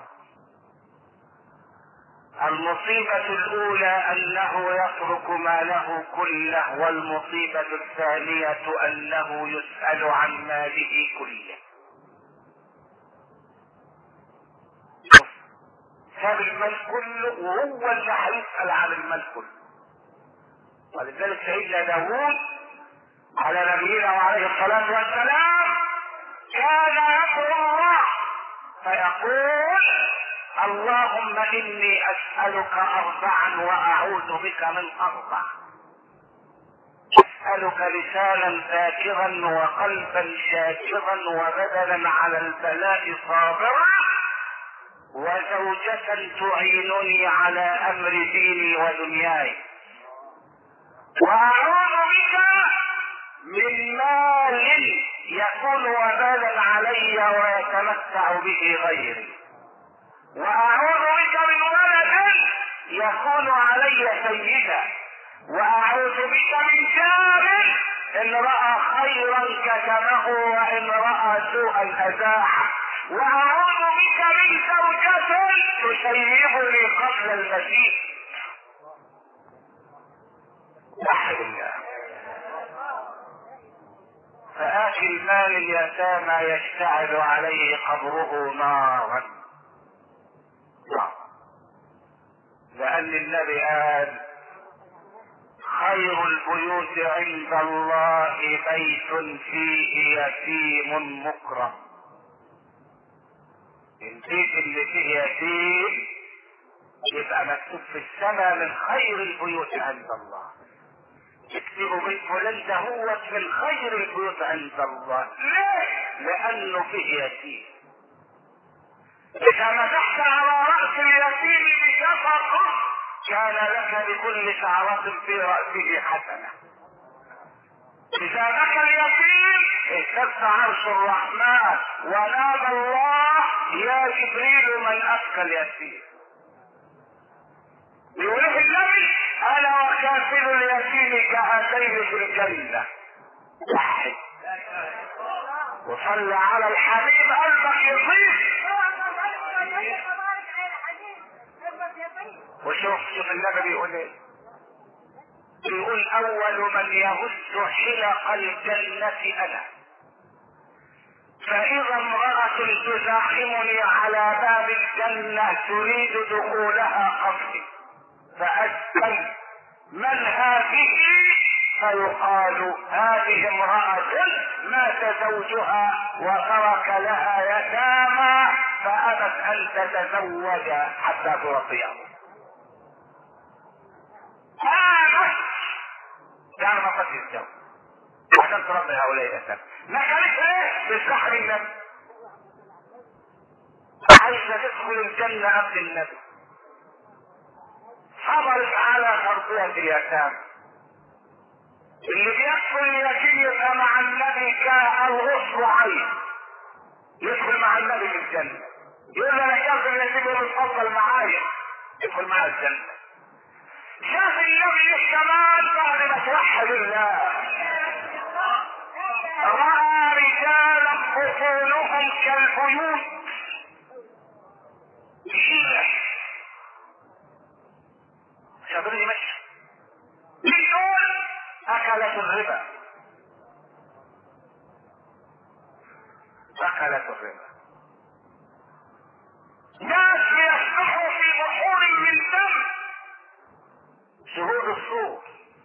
المصيبة الأولى أنه يترك ماله كله والمصيبة الثانية أنه يسأل عن ماله كله ساب المال كله وهو اللي هيسأل عن المال كله ولذلك سيدنا داوود على نبينا وعليه الصلاة والسلام كان يدعو الله فيقول اللهم اني اسألك اربعا واعوذ بك من اربع اسألك لسانا ذاكرا وقلبا شاكرا وبدنا على البلاء صابرا وزوجة تعينني على امر ديني ودنياي واعوذ بك من مال يكون وبالا علي ويتمتع به غيري واعوذ بك من ولد يكون علي سيدا واعوذ بك من جار ان راى خيرا كتمه وان راى سوءا ازاحه واعوذ بك من زوجة تشيبني قبل المسيح وحد الله فآتي المال اليتامى يشتعل عليه قبره نارا لأن النبي قال خير البيوت عند الله بيت فيه يتيم مكرم البيت اللي فيه يتيم يبقى مكتوب في السماء من خير البيوت عند الله يكتبوا بيت فلان ده هو من خير البيوت عند الله ليه؟ لأنه فيه يتيم إذا مسحت على رأس اليتيم بشفقة كان لك بكل شعرة في رأسه حسنة إذا بكى اليتيم اهتز عرش الرحمن ونادى الله يا جبريل من أبكى اليتيم يقول النبي أنا وكافل اليتيم كهاتين في الجنة واحد وصلى على الحبيب قلبك يطيب وشوف شوف النبي بيقول ايه بيقول اول من يهز حلق الجنة انا فاذا امرأة تزاحمني على باب الجنة تريد دخولها قبلي فاسأل من هذه فيقال هذه امرأة مات زوجها وترك لها يتامى فأبت أن تتزوج حتى ترضيه آمت يعني ما قد يتزوج عشان تربي هؤلاء الأسف ما كانت ايه بالسحر النبي عايزة تدخل الجنة قبل النبي صبرت على تربية اليتامى اللي بيدخل اليتيم يبقى مع النبي كالغصب عين يدخل مع النبي في الجنة يقول له انا شايف اليتيم يقول اتفضل معايا يدخل معاه الجنة شاف النبي الشمال بعد ما توحد الله رأى رجالا بطونهم كالبيوت شيلة شاطرين يمشي من دول أكلت الربا أكلت الربا ناس يسبحوا في بحور من دم شهود الصور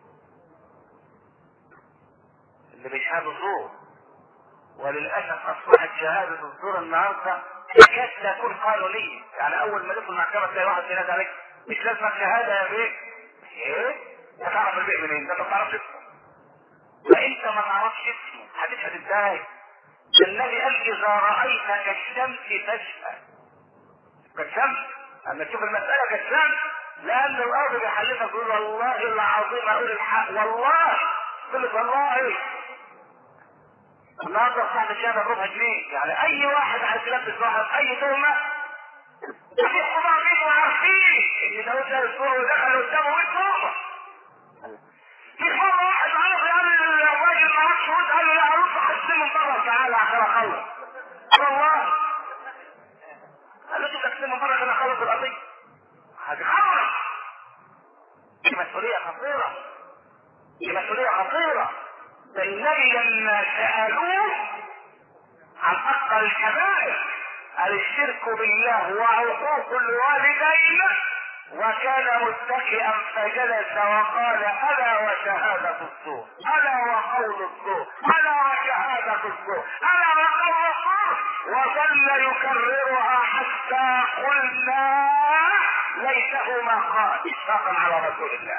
اللي بيشهدوا الزور وللاسف اصبحت شهاده الزور النهارده تكاد تكون قانونيه يعني اول ما تدخل المحكمه تلاقي واحد ينادي عليك مش لازم شهاده يا بيه ايه؟ انت تعرف البيع منين؟ انت ما تعرفش اسمه فانت ما تعرفش اسمه هتشهد ازاي؟ ده النبي قال اذا رايت كالشمس فاشهد كالشمس اما تشوف المساله كالشمس لان الارض بيحلفك يقول والله العظيم اقول الحق والله قلت والله النهارده صاحب الشهاده بربع جنيه يعني اي واحد عايز يلبس واحد اي تهمه في حمار منه عارفين ان داود ده الصوره ودخل قدامه 100 تهمه في مره واحد عارف يعني الراجل ما عرفش يرد قال له لا اروح احسن من بره تعالى عشان اخلص والله قال له شوف احسن من بره عشان اخلص القضيه هذه خبره دي مسؤوليه خطيره دي مسؤوليه خطيره ده النبي لما سالوه عن اكثر الكبائر قال الشرك بالله وعقوق الوالدين وكان متكئا فجلس وقال الا وشهادة الزور الا وقول الزور الا وشهادة الزور الا وقول الزور وظل يكررها حتى قلنا ليته ما قال اشفاقا على رسول الله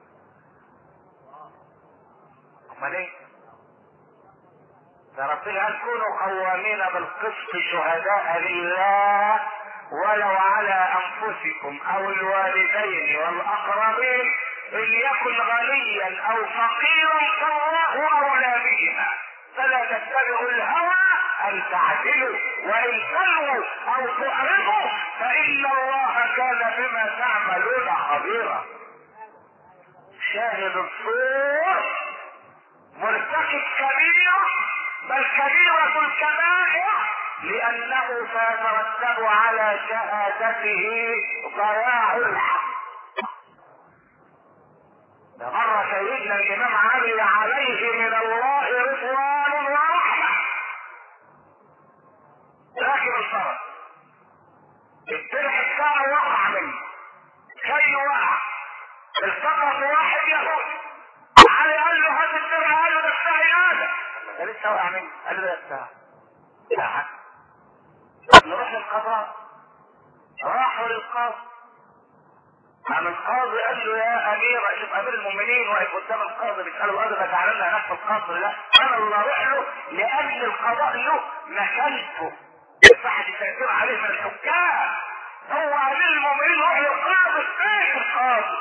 امال ايه ده ربنا قال كونوا قوامين بالقسط شهداء لله ولو على انفسكم او الوالدين والاقربين ان يكن غنيا او فقيرا فالله اولى بهما فلا تتبعوا الهوى ان تعدلوا وان تلووا او تعرضوا فان الله كان بما تعملون خبيرا شاهد الصور مرتكب كبيرة بل كبيرة الكبائر لأنه سيترتب على شهادته ضياع الحق ده مرة سيدنا الإمام علي عليه من الله رضوان ورحمة راكب الفرس الدرع بتاعه وقع منه شيء وقع التقى بواحد يهودي علي قال له هات الدرع قال له ده بتاعي هذا ده لسه وقع مني قال له ده بتاعي لا نروح للقضاء راحوا للقاضي قام القاضي قال له يا امير شوف امير المؤمنين واقف قدام القاضي بيساله القاضي ده تعالى لنا هناك في القصر لا انا اللي اروح له لان القضاء له مكانته يصح التاثير عليه من الحكام هو امير المؤمنين يروح للقاضي فين القاضي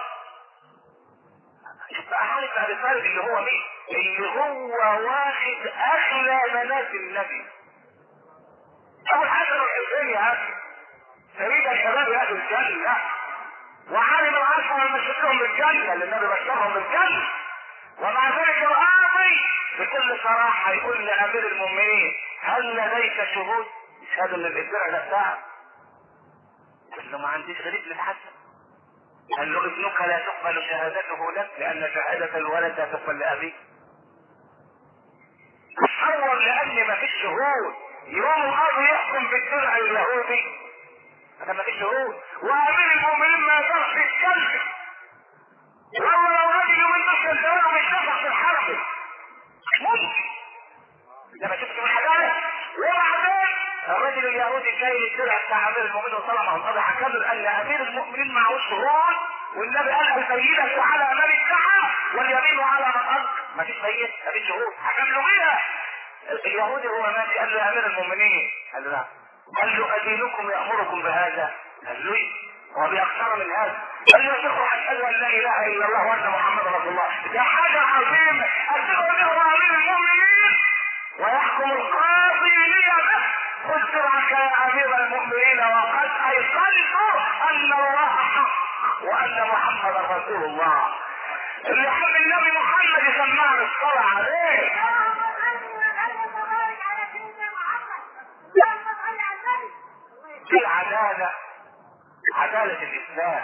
شوف بقى حالة ابي طالب اللي هو مين؟ اللي هو واخد اغلى بنات النبي ابو الحسن الحسين يا اخي سيد الشباب يا الجنه وعالم العشرة المشركهم بالجنة اللي النبي بشرهم بالجنة ومع ذلك القاضي بكل صراحة يقول لأمير المؤمنين هل لديك شهود يشهدوا ان الإبداع ده بتاعك؟ قال له ما عنديش غريب للحسن قال له ابنك لا تقبل شهادته لك لأن شهادة الولد لا تقبل لأبيك تصور لأن ما فيش شهود يوم القاضي يحكم بالدرع اليهودي هذا ما فيش شهود وامير المؤمنين ما يقدرش يتكلم والله لو راجل يومين دول كان زمانه بيتنفخ في الحرب مش ممكن لما شفت من حاجه وبعدين الرجل اليهودي جاي للدرع بتاع امير المؤمنين وطلع مع القاضي حكى له ان امير المؤمنين معهوش شهود والنبي قال البينة على من ادعى واليمين على من انكر ما فيش بينة ما فيش شهود حكم له بيها اليهودي هو ماشي قال له يا امير المؤمنين قال له نعم قال له أدينكم يأمركم بهذا قال له إيه؟ هو بأكثر من هذا قال له يا شيخ أشهد أن لا إله إلا الله وأن محمد رسول الله ده حاجة عظيمة أدعو له أمير المؤمنين ويحكم القاضي لي به قلت معك يا أمير المؤمنين وقد أيقنت أن الله حق وأن محمد رسول الله اللي حب النبي محمد يسمعنا الصلاة عليه في عدالة عدالة الإسلام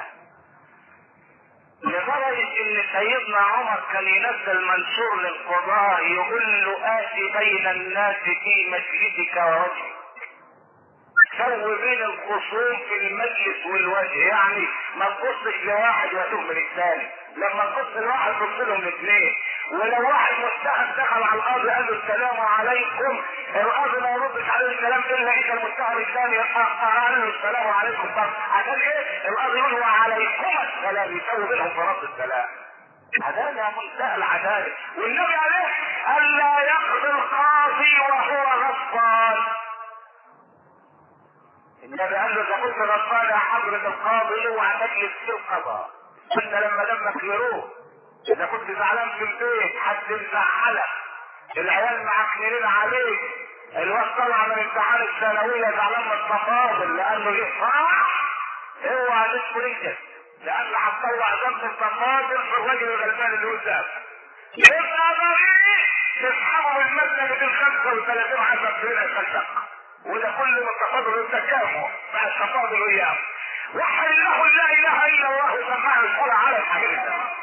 لدرجة إن سيدنا عمر كان ينزل منشور للقضاء يقول له آتي بين الناس في مجلسك ووجهك سوي بين الخصوم في المجلس والوجه يعني ما تبصش لواحد وتهمل الثاني لما تبص لواحد تبص لهم الاثنين ولو واحد متهم دخل على القاضي قال له السلام عليكم القاضي ما يردش عليه الكلام الا اذا المتهم الثاني قال له السلام عليكم طب عشان ايه القاضي يقول وعليكم السلام يسوي بينهم في رد السلام عدالة منتهى العدالة والنبي عليه ألا يقضي القاضي وهو غضبان النبي قال له اذا كنت غضبان يا حضرة القاضي اوعى تجلس في القضاء انت لما دمك يروح اذا كنت زعلان في البيت حد مزعلك العيال معكنين عليك الواد طلع من امتحان الثانوية زعلان من التفاضل لانه جه فرح اوعى تدخل رجلك لان هتطلع ذنب التفاضل في الراجل الغلبان اللي قدامك يبقى ضريح تسحبه من مسجد ال 35 حسب سنين الخلق وده كله من التفاضل والتكافؤ مع التفاضل وياه وحد الله لا اله الا الله وسمعنا الصلاه على الحبيب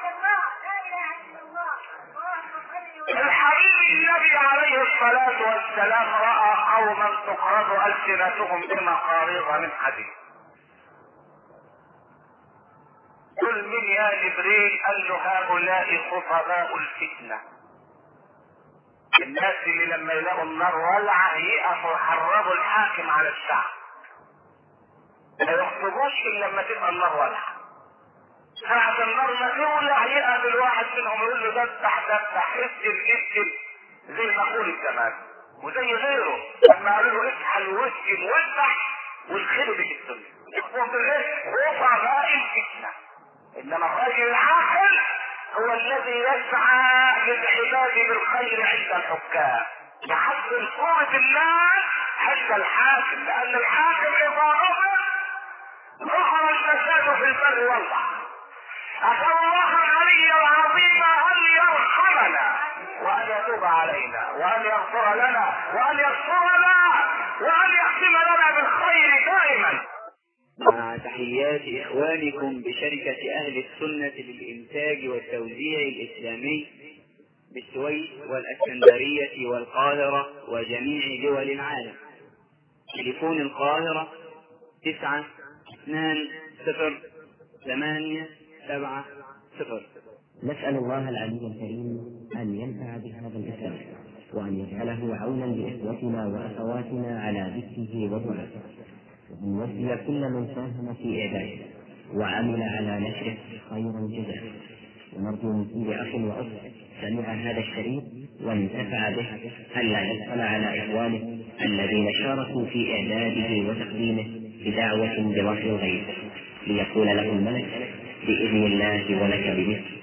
الحبيب النبي عليه الصلاة والسلام رأى قوما تقرض ألسنتهم بمقاريض من حديد قل من يا جبريل قال له هؤلاء خطباء الفتنة الناس اللي لما يلاقوا النار ولعة يقفوا يحرضوا الحاكم على الشعب ما يخطبوش الا لما تبقى النار ولعة ساعة النار ما تولع يقف الواحد منهم يقول له دبح دبح اسجل اسجل زي ما اقول الزمان وزي غيره لما قالوا له اكحل واسجل واذبح والخير في الدنيا يكون بالايه؟ خطباء الفتنه انما الرجل العاقل هو الذي يسعى للعباد بالخير عند الحكام يحسن صورة الناس عند الحاكم لأن الحاكم إذا غضب ظهر الفساد في البر والبحر أسأل الله العلي العظيم أن يرحمنا وأن يتوب علينا وأن يغفر لنا وأن يغفرنا وأن يختم لنا بالخير دائما مع تحيات إخوانكم بشركة أهل السنة للإنتاج والتوزيع الإسلامي بالسويس والأسكندرية والقاهرة وجميع دول العالم تليفون القاهرة تسعة اثنان صفر ثمانية سبعة صفر نسأل الله العلي الكريم أن ينفع بهذا الإسلام وأن يجعله عونا لإخوتنا وأخواتنا على ذكره ودعائه وأن يوفي كل من ساهم في إعداده وعمل على نشره خيرا جزاء ونرجو من كل أخ وأخت سمع هذا الشريط وانتفع به ألا يدخل على إخوانه الذين شاركوا في إعداده وتقديمه بدعوة بظهر الغيب ليقول له الملك بإذن الله ولك بمثل